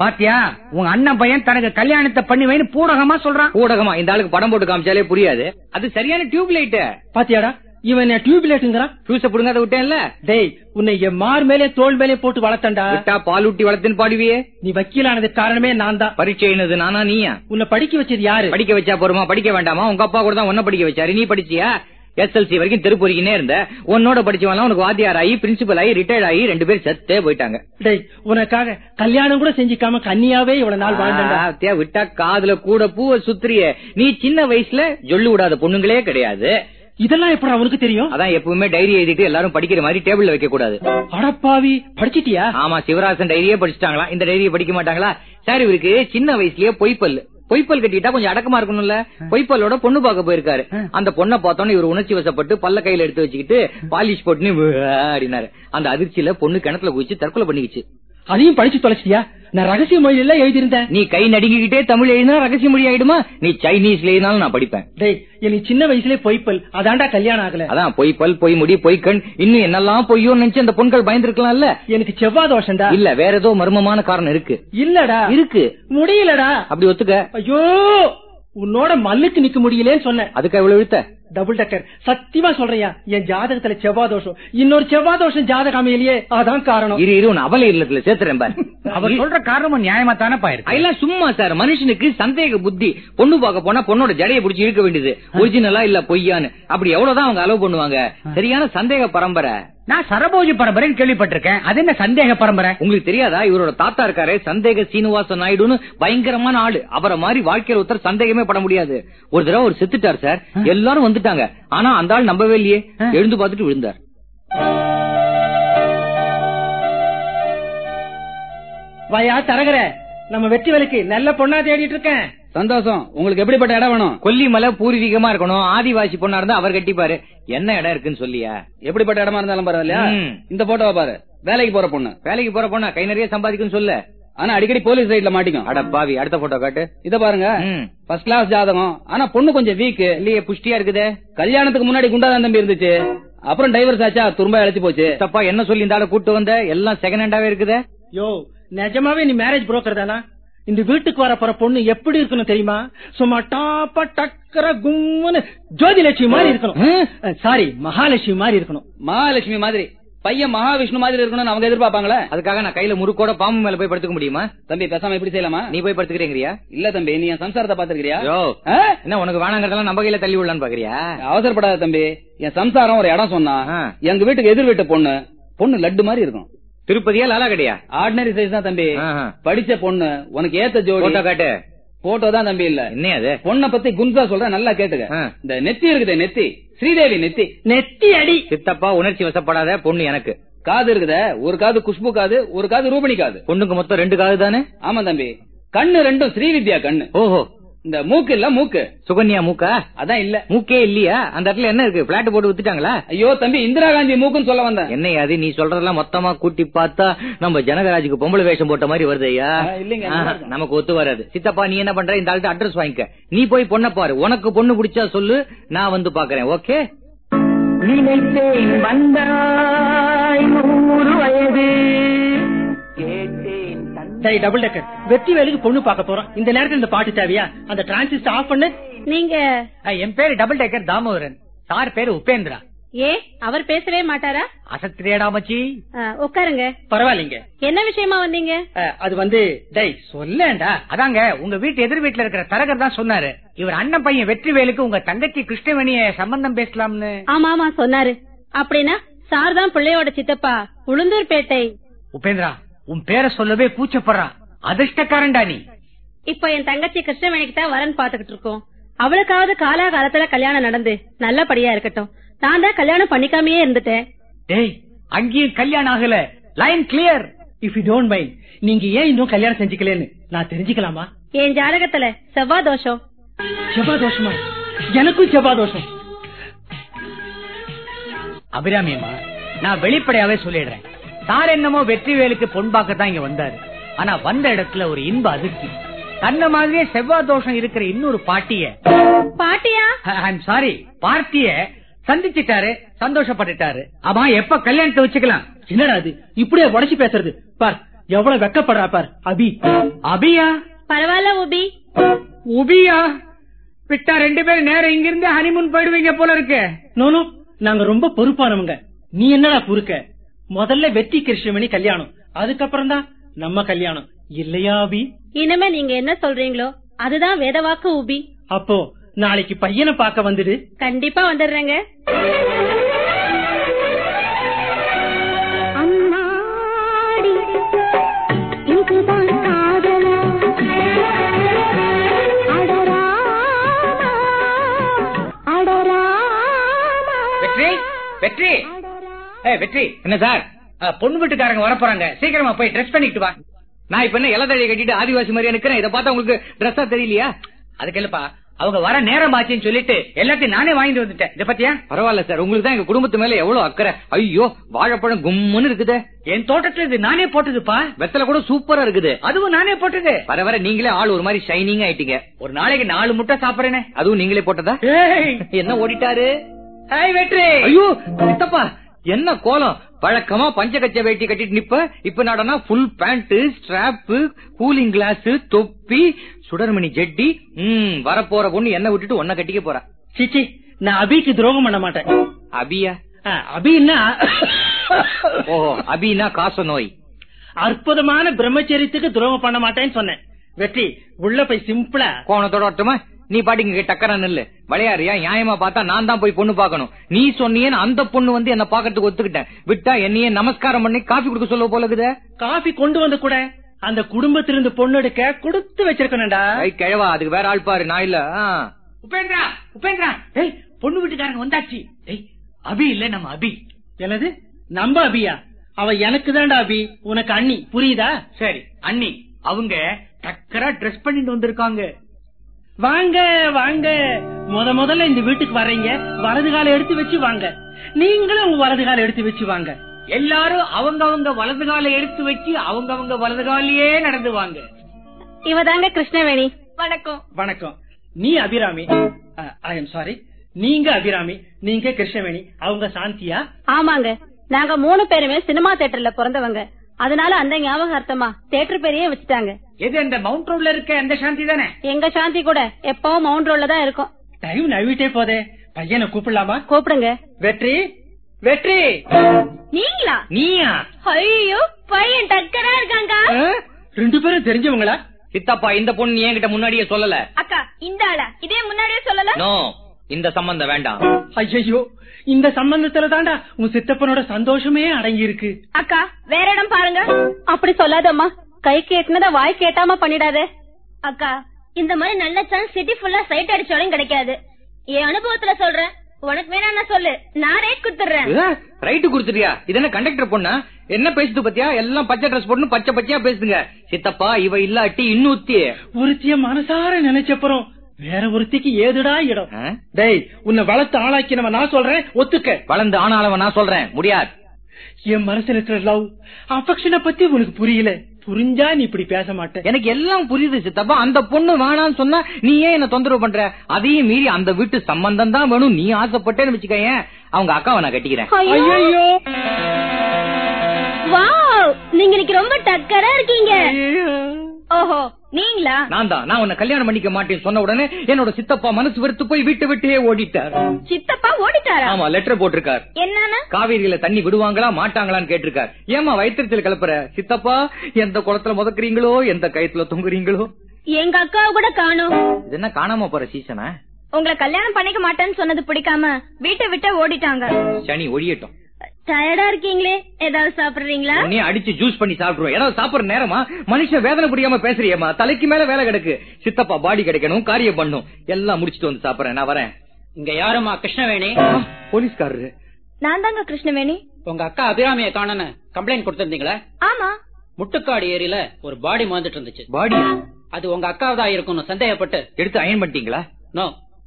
G: பாத்தியா உங்க அண்ணன் பையன் தனக்கு கல்யாணத்தை பண்ணி வைன்னு பூடகமா சொல்றான்
A: ஊடகமா இந்த ஆளுக்கு படம் போட்டு காமிச்சாலே புரியாது அது சரியான டியூப் லைட்
E: பாத்தியாடா இவன் என்ன டியூப்லைட்டுங்கிறான்
A: ஃபியூஸ புடுங்க அதை விட்டேன்ல
E: டேய் உன்னை என் மார் மேலே தோல் மேலே போட்டு வளர்த்தண்டா
A: விட்டா பால் ஊட்டி வளர்த்துன்னு பாடுவியே
E: நீ வக்கீலானதுக்கு காரணமே நான் தான்
A: பரீட்சை என்னது நானா நீயா
E: உன்னை படிக்க வச்சது யாரு
A: படிக்க வச்சா போருமா படிக்க வேண்டாமா உங்க அப்பா கூட தான் உன்ன படிக்க வச்சாரு நீ படிச்சியா எஸ்எல்சி வரைக்கும் தெருப்பொறிக்கினே இருந்த உன்னோட படிச்சவன் உனக்கு வாத்தியார் ஆகி பிரின்சிபல் ஆகி ரிட்டையர்ட் ஆகி ரெண்டு பேரும் செத்தே போயிட்டாங்க
E: டேய் உனக்காக கல்யாணம் கூட செஞ்சுக்காம கன்னியாவே இவ்வளவு நாள் வாழ்ந்தா
A: ஆ, தியா, விட்டா காதுல கூட பூவ சுத்துறிய நீ சின்ன வயசுல ஜொல்லு விடாத பொண்ணுங்களே கிடையாது
E: இதெல்லாம் எப்படி அவனுக்கு தெரியும்
A: அதான் எப்பவுமே டைரி எழுதிட்டு எல்லாரும் படிக்கிற மாதிரி டேபிள்ல வைக்க கூடாது
E: அடப்பாவி படிச்சிட்டியா
A: ஆமா சிவராசன் டைரியே படிச்சுட்டாங்களா இந்த டைரியை படிக்க மாட்டாங்களா சார் இவருக்கு சின்ன வயசுலயே பொய்ப்பல் பொய்ப்பல் கட்டிட்டா கொஞ்சம் அடக்கமா இருக்கணும்ல பொய்ப்பல்லோட பொண்ணு பார்க்க போயிருக்காரு அந்த பொண்ணை பார்த்தோன்னே இவர் உணர்ச்சி வசப்பட்டு பல்ல கையில எடுத்து வச்சுக்கிட்டு பாலிஷ் போட்டுன்னு அப்படின்னாரு அந்த அதிர்ச்சியில பொண்ணு கிணத்துல குதிச்சு தற்கொலை பண்ணிக்கிச்சு
E: அதையும் படிச்சு தொலைச்சிட்டியா நான் ரகசிய மொழியில எல்லாம் எழுதியிருந்தேன்
A: நீ கை நடுங்கிக்கிட்டே தமிழ் எழுதினா ரகசிய மொழி ஆயிடுமா நீ சைனீஸ்ல எழுதினாலும் நான் படிப்பேன்
E: டேய் எனக்கு சின்ன வயசுலயே பொய்ப்பல் அதான்டா கல்யாணம் ஆகல
A: அதான் பொய் பல் பொய் முடி பொய் கண் இன்னும் என்னெல்லாம் பொய்யோ நினைச்சு அந்த பொண்கள் பயந்துருக்கலாம்ல
E: எனக்கு செவ்வாய் தோஷம்டா
A: இல்ல வேற ஏதோ மர்மமான காரணம் இருக்கு
E: இல்லடா
A: இருக்கு
E: முடியலடா
A: அப்படி ஒத்துக்க
E: ஐயோ உன்னோட மல்லுக்கு நிக்க முடியலன்னு சொன்னேன்
A: அதுக்கு எவ்வளவு இழுத்த
E: டபுள் டக்கர் சத்தியமா சொல்றியா என் ஜாதகத்துல செவ்வாய் தோஷம் இன்னொரு செவ்வாய் தோஷம் ஜாதக அமையிலேயே அதான் காரணம்
A: இரு இரு உன் அவல இல்லத்துல சேர்த்துறேன் பாரு
G: அவர் சொல்ற காரணமும் நியாயமா தானே பாயிருக்கு
A: அதெல்லாம் சும்மா சார் மனுஷனுக்கு சந்தேக புத்தி பொண்ணு பார்க்க போனா பொண்ணோட ஜடையை பிடிச்சி இழுக்க வேண்டியது ஒரிஜினலா இல்ல பொய்யான்னு அப்படி எவ்வளவுதான் அவங்க அலோவ் பண்ணுவாங்க சரியான சந்தேக பரம்பரை
G: நான் சரபோஜி பரம்பரைன்னு கேள்விப்பட்டிருக்கேன் அது என்ன சந்தேக பரம்பரை
A: உங்களுக்கு தெரியாதா இவரோட தாத்தா இருக்காரு சந்தேக சீனிவாச நாயுடுன்னு பயங்கரமான ஆளு அவரை மாதிரி வாழ்க்கையில ஒருத்தர் சந்தேகமே பட முடியாது ஒரு தடவை அவர் செத்துட்டார் சார் எல்லாரும் வந்துட்டாங்க ஆனா அந்த ஆள் நம்பவே இல்லையே எழுந்து பார்த்துட்டு விழுந்தார்
E: வயா தரகர நம்ம வெற்றி வேலைக்கு நல்ல பொண்ணா தேடிட்டு இருக்கேன்
B: சந்தோஷம் உங்களுக்கு எப்படிப்பட்ட இடம் வேணும்
A: கொல்லிமலை பூர்வீகமா இருக்கணும் ஆதிவாசி பொண்ணா இருந்தா அவர் கட்டிப்பாரு என்ன இடம் இருக்குன்னு சொல்லியா
B: எப்படிப்பட்ட இடமா இருந்தாலும் பரவாயில்லையா
A: ம்.
B: இந்த போட்டோவை பாரு வேலைக்கு போற பொண்ணு
A: வேலைக்கு போற பொண்ணா கை நிறைய சம்பாதிக்குன்னு சொல்லு
B: ஆனா அடிக்கடி போலீஸ் ரைட்ல மாட்டிக்கும்
A: அட பாவி அடுத்த போட்டோ காட்டு
B: இத பாருங்க
A: ம்.
B: ஃபர்ஸ்ட் கிளாஸ் ஜாதகம் ஆனா பொண்ணு கொஞ்சம் வீக்
A: இல்லையே புஷ்டியா இருக்குதே
B: கல்யாணத்துக்கு முன்னாடி குண்டாதான் தம்பி இருந்துச்சு அப்புறம் டைவர்ஸ் ஆச்சா துரும்ப இழைச்சு போச்சு
A: தப்பா என்ன சொல்லி இந்த ஆளை கூட்டு வந்த எல்லாம் செகண்ட் ஹேண்டாவே இருக்குதே
E: யோ நிஜமாவே நீ மேரேஜ் புரோக்கர் தானா இந்த வீட்டுக்கு வர போற பொண்ணு எப்படி இருக்கணும் தெரியுமா சும்மா டாப்பா டக்கர கும்முன்னு ஜோதிலட்சுமி மாதிரி இருக்கணும் சாரி மகாலட்சுமி மாதிரி இருக்கணும்
B: மகாலட்சுமி மாதிரி பையன் மகாவிஷ்ணு மாதிரி இருக்கணும்னு அவங்க எதிர்பார்ப்பாங்களே
A: அதுக்காக நான் கையில முறுக்கோட பாம்பு மேல போய் படுத்துக்க முடியுமா
B: தம்பி பேசாம இப்படி செய்யலாமா
A: நீ போய் படுத்துக்கிறீங்கறியா
B: இல்ல தம்பி நீ என் சம்சாரத்தை பாத்துருக்கியா
A: யோ என்ன உனக்கு வேணாங்கிறதெல்லாம் நம்ம கையில தள்ளி விடலான்னு பாக்குறியா
B: அவசரப்படாத தம்பி என் சம்சாரம் ஒரு இடம் சொன்னா
A: ஆ.
B: எங்க வீட்டுக்கு எதிர் வீட்டு பொண்ணு பொண்ணு லட்டு மாதிரி இருக்கும்
A: திருப்பதியா லாலா கடையா
B: ஆர்டினரி சைஸ் தான் தம்பி
A: ஆஹா.
B: படிச்ச பொண்ணு உனக்கு ஏத்த ஜோடி
A: போட்டோ காட்டு
B: போட்டோ தான் தம்பி இல்ல
A: என்ன அது
B: பொண்ண பத்தி குன்சா சொல்றேன் நல்லா கேட்டுக்க
A: ஆ.
B: இந்த நெத்தி இருக்குதே நெத்தி ஸ்ரீதேவி நெத்தி
E: நெத்தி அடி
A: சித்தப்பா உணர்ச்சி வசப்படாத பொண்ணு எனக்கு
B: காது இருக்குதே ஒரு காது குஷ்பு காது ஒரு காது ரூபணி காது
A: பொண்ணுக்கு மொத்தம் ரெண்டு காது தானே
B: ஆமா தம்பி கண்ணு ரெண்டும் ஸ்ரீவித்யா கண்ணு
A: ஓஹோ
B: இந்த மூக்கு இல்ல மூக்கு
A: சுகன்யா மூக்கா
B: அதான் இல்ல
A: மூக்கே இல்லையா அந்த இடத்துல என்ன இருக்கு பிளாட் போட்டு வித்துட்டாங்களா
B: ஐயோ தம்பி இந்திரா காந்தி மூக்குன்னு சொல்ல வந்தேன்
A: என்ன அது நீ சொல்றதெல்லாம் மொத்தமா கூட்டி பார்த்தா நம்ம ஜனகராஜுக்கு பொம்பளை வேஷம் போட்ட மாதிரி வருது ஐயா
B: ஆ, இல்லைங்க,
A: ஆஹா,
B: நல்லா இருக்கும்.
A: நமக்கு ஒத்து வராது சித்தப்பா நீ என்ன பண்ற இந்த ஆள்கிட்ட அட்ரஸ் வாங்கிக்க நீ போய் பொண்ணை பாரு உனக்கு பொண்ணு பிடிச்சா சொல்லு நான் வந்து பாக்குறேன் ஓகே
F: நினைத்தேன் வந்தாய் நூறு வயது கேட்டேன் தன்
E: டேய் டபுள் டக்கர் வெற்றி வேலைக்கு பொண்ணு பார்க்க போறோம் இந்த நேரத்துல இந்த பாட்டு தேவையா அந்த டிரான்சிஸ்டர் ஆஃப் பண்ணு
C: நீங்க
G: என் பேரு டபுள் டேக்கர் தாமோதரன் சார் பேரு உபேந்திரா
C: ஏ அவர் பேசவே மாட்டாரா
G: அசத்திரியாடா மச்சி
C: ஆ, உட்காருங்க
E: பரவாயில்லைங்க
C: என்ன விஷயமா வந்தீங்க
E: அஹ், அது வந்து டேய் சொல்லேன்டா
G: அதாங்க உங்க வீட்டு எதிர் வீட்டுல இருக்கிற தரகர் தான் சொன்னாரு இவர் அண்ணன் பையன் வெற்றிவேலுக்கு உங்க தங்கச்சி கிருஷ்ணவேணிய சம்பந்தம் பேசலாம்னு
C: ஆமா ஆமா சொன்னாரு அப்படின்னா சார் தான் பிள்ளையோட சித்தப்பா உளுந்தூர்பேட்டை
G: உபேந்திரா உன் பேரை சொல்லவே கூச்சப்படுறான் அதிர்ஷ்டக்காரன்டா நீ
C: இப்ப என் தங்கச்சி கிருஷ்ணவேணிக்கு தான் வரன் பாத்துக்கிட்டு இருக்கோம் அவளுக்காவது காலாகாலத்துல கல்யாணம் நடந்து நல்லபடியா இருக்கட்டும் நான் தான் கல்யாணம் பண்ணிக்காமயே இருந்துட்டேன்
G: டேய் அங்கேயும் கல்யாணம் ஆகல line clear
E: if you don't mind நீங்க ஏன் இன்னும் கல்யாணம் செஞ்சுக்கலன்னு நான் தெரிஞ்சுக்கலாமா
C: என் ஜாதகத்துல செவ்வாய் தோஷம்
E: செவ்வாய் தோஷமா எனக்கும் செவ்வாய் தோஷம்
G: அபிராமி அம்மா நான் வெளிப்படையாவே சொல்லிடுறேன் சார் என்னமோ வெற்றிவேலுக்கு பொன் பார்க்கத்தான் இங்க வந்தாரு ஆனா வந்த இடத்துல ஒரு இன்ப அதிர்ச்சி தன்ன மாதிரியே செவ்வாய் தோஷம் இருக்கிற இன்னொரு பாட்டிய
C: பாட்டியா
G: ஐம் சாரி பார்ட்டிய சந்திச்சிட்டாரு சந்தோஷப்பட்டுட்டாரு ஆமா எப்ப கல்யாணத்தை வச்சுக்கலாம்
E: என்னடா அது இப்படியே உடச்சு பேசுறது பார் எவ்வளவு வெக்கப்படுறா பார் அபி
G: அபியா
C: பரவாயில்ல உபி
G: உபியா விட்டா ரெண்டு பேரும் நேரம் இங்க இருந்து ஹனிமூன் போயிடுவீங்க போல இருக்கு
E: நோனோ நாங்க ரொம்ப பொறுப்பானவங்க நீ என்னடா குறுக்க முதல்ல வெற்றி கிருஷ்ணமணி கல்யாணம் அதுக்கப்புறம் தான் நம்ம கல்யாணம் இல்லையா அபி
C: இனிமே நீங்க என்ன சொல்றீங்களோ அதுதான் வேதவாக்கு உபி
E: அப்போ நாளைக்கு பையனை பார்க்க வந்துடு
C: கண்டிப்பா வந்துடுறேங்க
D: அம்மாடி இதுதான் காதலா அடராமா அடராமா
G: வெற்றி வெற்றி ஏய் வெற்றி என்ன சார் அஹ், பொண்ணு வீட்டுக்காரங்க வர போறாங்க சீக்கிரமா போய் ட்ரெஸ் பண்ணிட்டு வா
A: நான் இப்ப என்ன இலதழையை கட்டிட்டு ஆதிவாசி மாதிரியா நிக்கிறேன் இதை பார்த்தா உங்களுக்கு ட்ரெஸ்ஸா தெரியலையா
G: அதுக்கு இல்லப்பா அவங்க வர நேரம் ஆச்சுன்னு சொல்லிட்டு எல்லாத்தையும் நானே வாங்கிட்டு வந்துட்டேன் இத பத்தியா
A: பரவாயில்ல சார் உங்களுக்கு தான் எங்க குடும்பத்து மேல எவ்வளவு அக்கறை ஐயோ வாழைப்பழம் கும்முன்னு இருக்குது
G: என் தோட்டத்துல இது நானே போட்டதுப்பா
A: வெத்தலை கூட சூப்பரா இருக்குது
G: அதுவும் நானே போட்டது
A: வர வர நீங்களே ஆள் ஒரு மாதிரி ஷைனிங் ஆயிட்டீங்க
G: ஒரு நாளைக்கு நாலு முட்டை சாப்பிடுறேனே
A: அதுவும் நீங்களே போட்டதா
G: ஏய்
A: என்ன ஓடிட்டாரு
G: ஹாய் வெற்றி
A: ஐயோ சித்தப்பா என்ன கோலம் வழக்கமா பஞ்சகச்ச வேட்டி கட்டிட்டு நிப்ப இப்ப நடனா full pant strap cooling glass தொப்பி சுடர்மணி ஜெட்டி ம் வரப்போற பொண்ணு என்ன விட்டுட்டு ஒன்ன கட்டிக்க போறா
E: சிச்சி நான் அபிக்கு துரோகம் பண்ண மாட்டேன்
A: அபியா
E: ஆ, அபின்னா
A: ஓஹோ அபினா காச நோய்
E: அற்புதமான பிரம்மச்சரியத்துக்கு துரோகம் பண்ண மாட்டேன்னு சொன்னேன் வெற்றி உள்ள போய் சிம்பிளா
A: கோணத்தோட ஒட்டுமா நீ பாட்டிங்க டக்கரா நில்லு விளையாடுறியா நியாயமா பார்த்தா நான் தான் போய் பொண்ணு பார்க்கணும் நீ சொன்னியேன்னு அந்த பொண்ணு வந்து என்ன பாக்கிறதுக்கு ஒத்துக்கிட்டேன் விட்டா என்னையே நமஸ்காரம் பண்ணி காஃபி குடுக்க சொல்ல போல இருக்குதே
E: காபி கொண்டு வந்து கூட அந்த குடும்பத்திலிருந்து பொண்ணு எடுக்க கொடுத்து வச்சிருக்கணும்டா
A: ஐ, கிழவா அதுக்கு வேற ஆள் பாரு நான் இல்ல ஆ.
G: உபேந்திரா உபேந்திரா ஏய் பொண்ணு வீட்டுக்காரங்க வந்தாச்சு ஏய் அபி இல்ல நம்ம அபி
E: என்னது நம்ப அபியா அவ எனக்கு தான்டா அபி உனக்கு அண்ணி புரியுதா
G: சரி அண்ணி அவங்க டக்கரா ட்ரெஸ் பண்ணிட்டு வந்திருக்காங்க
E: வாங்க வாங்க முத முதல்ல இந்த வீட்டுக்கு வர்றீங்க வலது காலை எடுத்து வச்சு வாங்க நீங்களும் உங்க வலது காலை எடுத்து வச்சு வாங்க
G: எல்லாரும் அவங்க அவங்க வலது காலை எடுத்து வச்சு அவங்க அவங்க வலது காலையே நடந்து வாங்க
C: இவதாங்க கிருஷ்ணவேணி வணக்கம்
E: வணக்கம் நீ அபிராமி ஐ எம் சாரி நீங்க அபிராமி நீங்க கிருஷ்ணவேணி அவங்க சாந்தியா
C: ஆமாங்க நாங்க மூணு பேருமே சினிமா தியேட்டர்ல பிறந்தவங்க அதனால அந்த ஞாபகார்த்தமா தியேட்டர் பேரையே வச்சுட்டாங்க
G: எது அந்த மவுண்ட் ரோட்ல இருக்க அந்த சாந்தி தானே
C: எங்க சாந்தி கூட எப்பவும் மவுண்ட் ரோட்ல தான் இருக்கும்
E: டைம் நழுவிட்டே போதே பையனை கூப்பிடலாமா
C: கூப்பிடுங்க
E: வெற்றி வெற்றி
D: நீங்களா
G: நீயா
D: ஐயோ பையன் டக்கரா இருக்காங்க
E: ஆ? ரெண்டு பேரும் தெரிஞ்சவங்களா
A: சித்தப்பா இந்த பொண்ணு என்கிட்ட முன்னாடியே சொல்லல
D: அக்கா இந்த ஆளா இதே முன்னாடியே சொல்லல
A: நோ இந்த சம்பந்தம் வேண்டாம்
E: ஐயோ இந்த சம்பந்தத்துல தாண்டா உன் சித்தப்பனோட சந்தோஷமே அடங்கி இருக்கு
D: அக்கா வேற இடம் பாருங்க
C: அப்படி சொல்லாதம்மா கை கேட்டுனத வாய் கேட்டாம பண்ணிடாதே
D: அக்கா இந்த மாதிரி நல்ல சான்ஸ் சிட்டி ஃபுல்லா சைட் அடிச்சாலும் கிடைக்காது என் அனுபவத்துல சொல்றேன் உனக்கு வேணா நான் சொல்லு நான் ரேட் குடுத்துறேன்
A: ரைட்டு குடுத்துட்டியா இது என்ன கண்டக்டர் பொண்ணா என்ன பேசுது பத்தியா எல்லாம் பச்சை ட்ரெஸ் போட்டு பச்சை பச்சையா பேசுதுங்க சித்தப்பா இவ இல்லாட்டி இன்னூத்தி
E: ஒருத்திய மனசார நினைச்சப்புறம் வேற ஒருத்திக்கு ஏதுடா இடம்
A: ஆ?
E: டேய் உன்னை வளர்த்து ஆளாக்கினவன் நான் சொல்றேன் ஒத்துக்க
A: வளர்ந்து ஆனாலவன் நான் சொல்றேன் முடியாது
E: என் மனசுல இருக்கிற லவ் அஃபெக்ஷனை பத்தி உனக்கு புரியல புரிஞ்சா நீ இப்படி பேச மாட்ட
A: எனக்கு எல்லாம் புரியுது சித்தப்பா அந்த பொண்ணு வேணாம்னு சொன்னா நீ ஏன் என்ன தொந்தரவு பண்ற அதையும் மீறி அந்த வீட்டு சம்பந்தம் தான் வேணும் நீ ஆசைப்பட்டேன்னு வச்சுக்கயேன் அவங்க அக்காவை நான் கட்டிக்கிறேன்
E: ஐயோ
D: வாவ் நீங்க இன்னைக்கு ரொம்ப டக்கரா இருக்கீங்க ஓஹோ நீங்களா
A: நான் தான் நான் உன்னை கல்யாணம் பண்ணிக்க மாட்டேன்னு சொன்ன உடனே என்னோட சித்தப்பா மனசு வெறுத்து போய் வீட்டை விட்டே ஓடிட்டார்
D: சித்தப்பா ஓடிட்டாரா
A: ஆமா லெட்டர் போட்டிருக்கார்
D: என்னன்னா
A: காவேரியில தண்ணி விடுவாங்களா மாட்டாங்களான்னு கேட்டிருக்கார் ஏமா வயிற்றுல கிளப்புற சித்தப்பா எந்த குளத்துல முதக்குறீங்களோ எந்த கயத்துல தொங்குறீங்களோ
D: எங்க அக்காவை கூட காணும்
A: இது என்ன காணாம போற சீசனா
D: உங்களை கல்யாணம் பண்ணிக்க மாட்டேன்னு சொன்னது பிடிக்காம வீட்டை விட்டு ஓடிட்டாங்க
A: சனி ஒழியட்டும்
D: டயர்டா இருக்கீங்களே ஏதாவது சாப்பிடுறீங்களா
A: உன்னையே அடிச்சு ஜூஸ் பண்ணி சாப்பிடுவோம் ஏதாவது சாப்பிடுற நேரமா மனுஷன் வேதனை புரியாம பேசுறியம்மா தலைக்கு மேல வேலை கிடக்கு சித்தப்பா பாடி கிடைக்கணும் காரியம் பண்ணும் எல்லாம் முடிச்சிட்டு வந்து சாப்பிடுறேன் நான் வரேன்
B: இங்க யாருமா கிருஷ்ணவேணி
A: ஆ, போலீஸ்காரரு
D: நான் தாங்க கிருஷ்ணவேணி
B: உங்க அக்கா அபிராமிய காணன்னு கம்ப்ளைண்ட் கொடுத்திருந்தீங்களே
D: ஆமா
B: முட்டுக்காடு ஏரியில ஒரு பாடி மாந்துட்டு இருந்துச்சு
A: பாடி
B: அது உங்க அக்காவதா இருக்கும்னு சந்தேகப்பட்டு
A: எடுத்து அயன் பண்ணிட்டீங்களா
B: நோ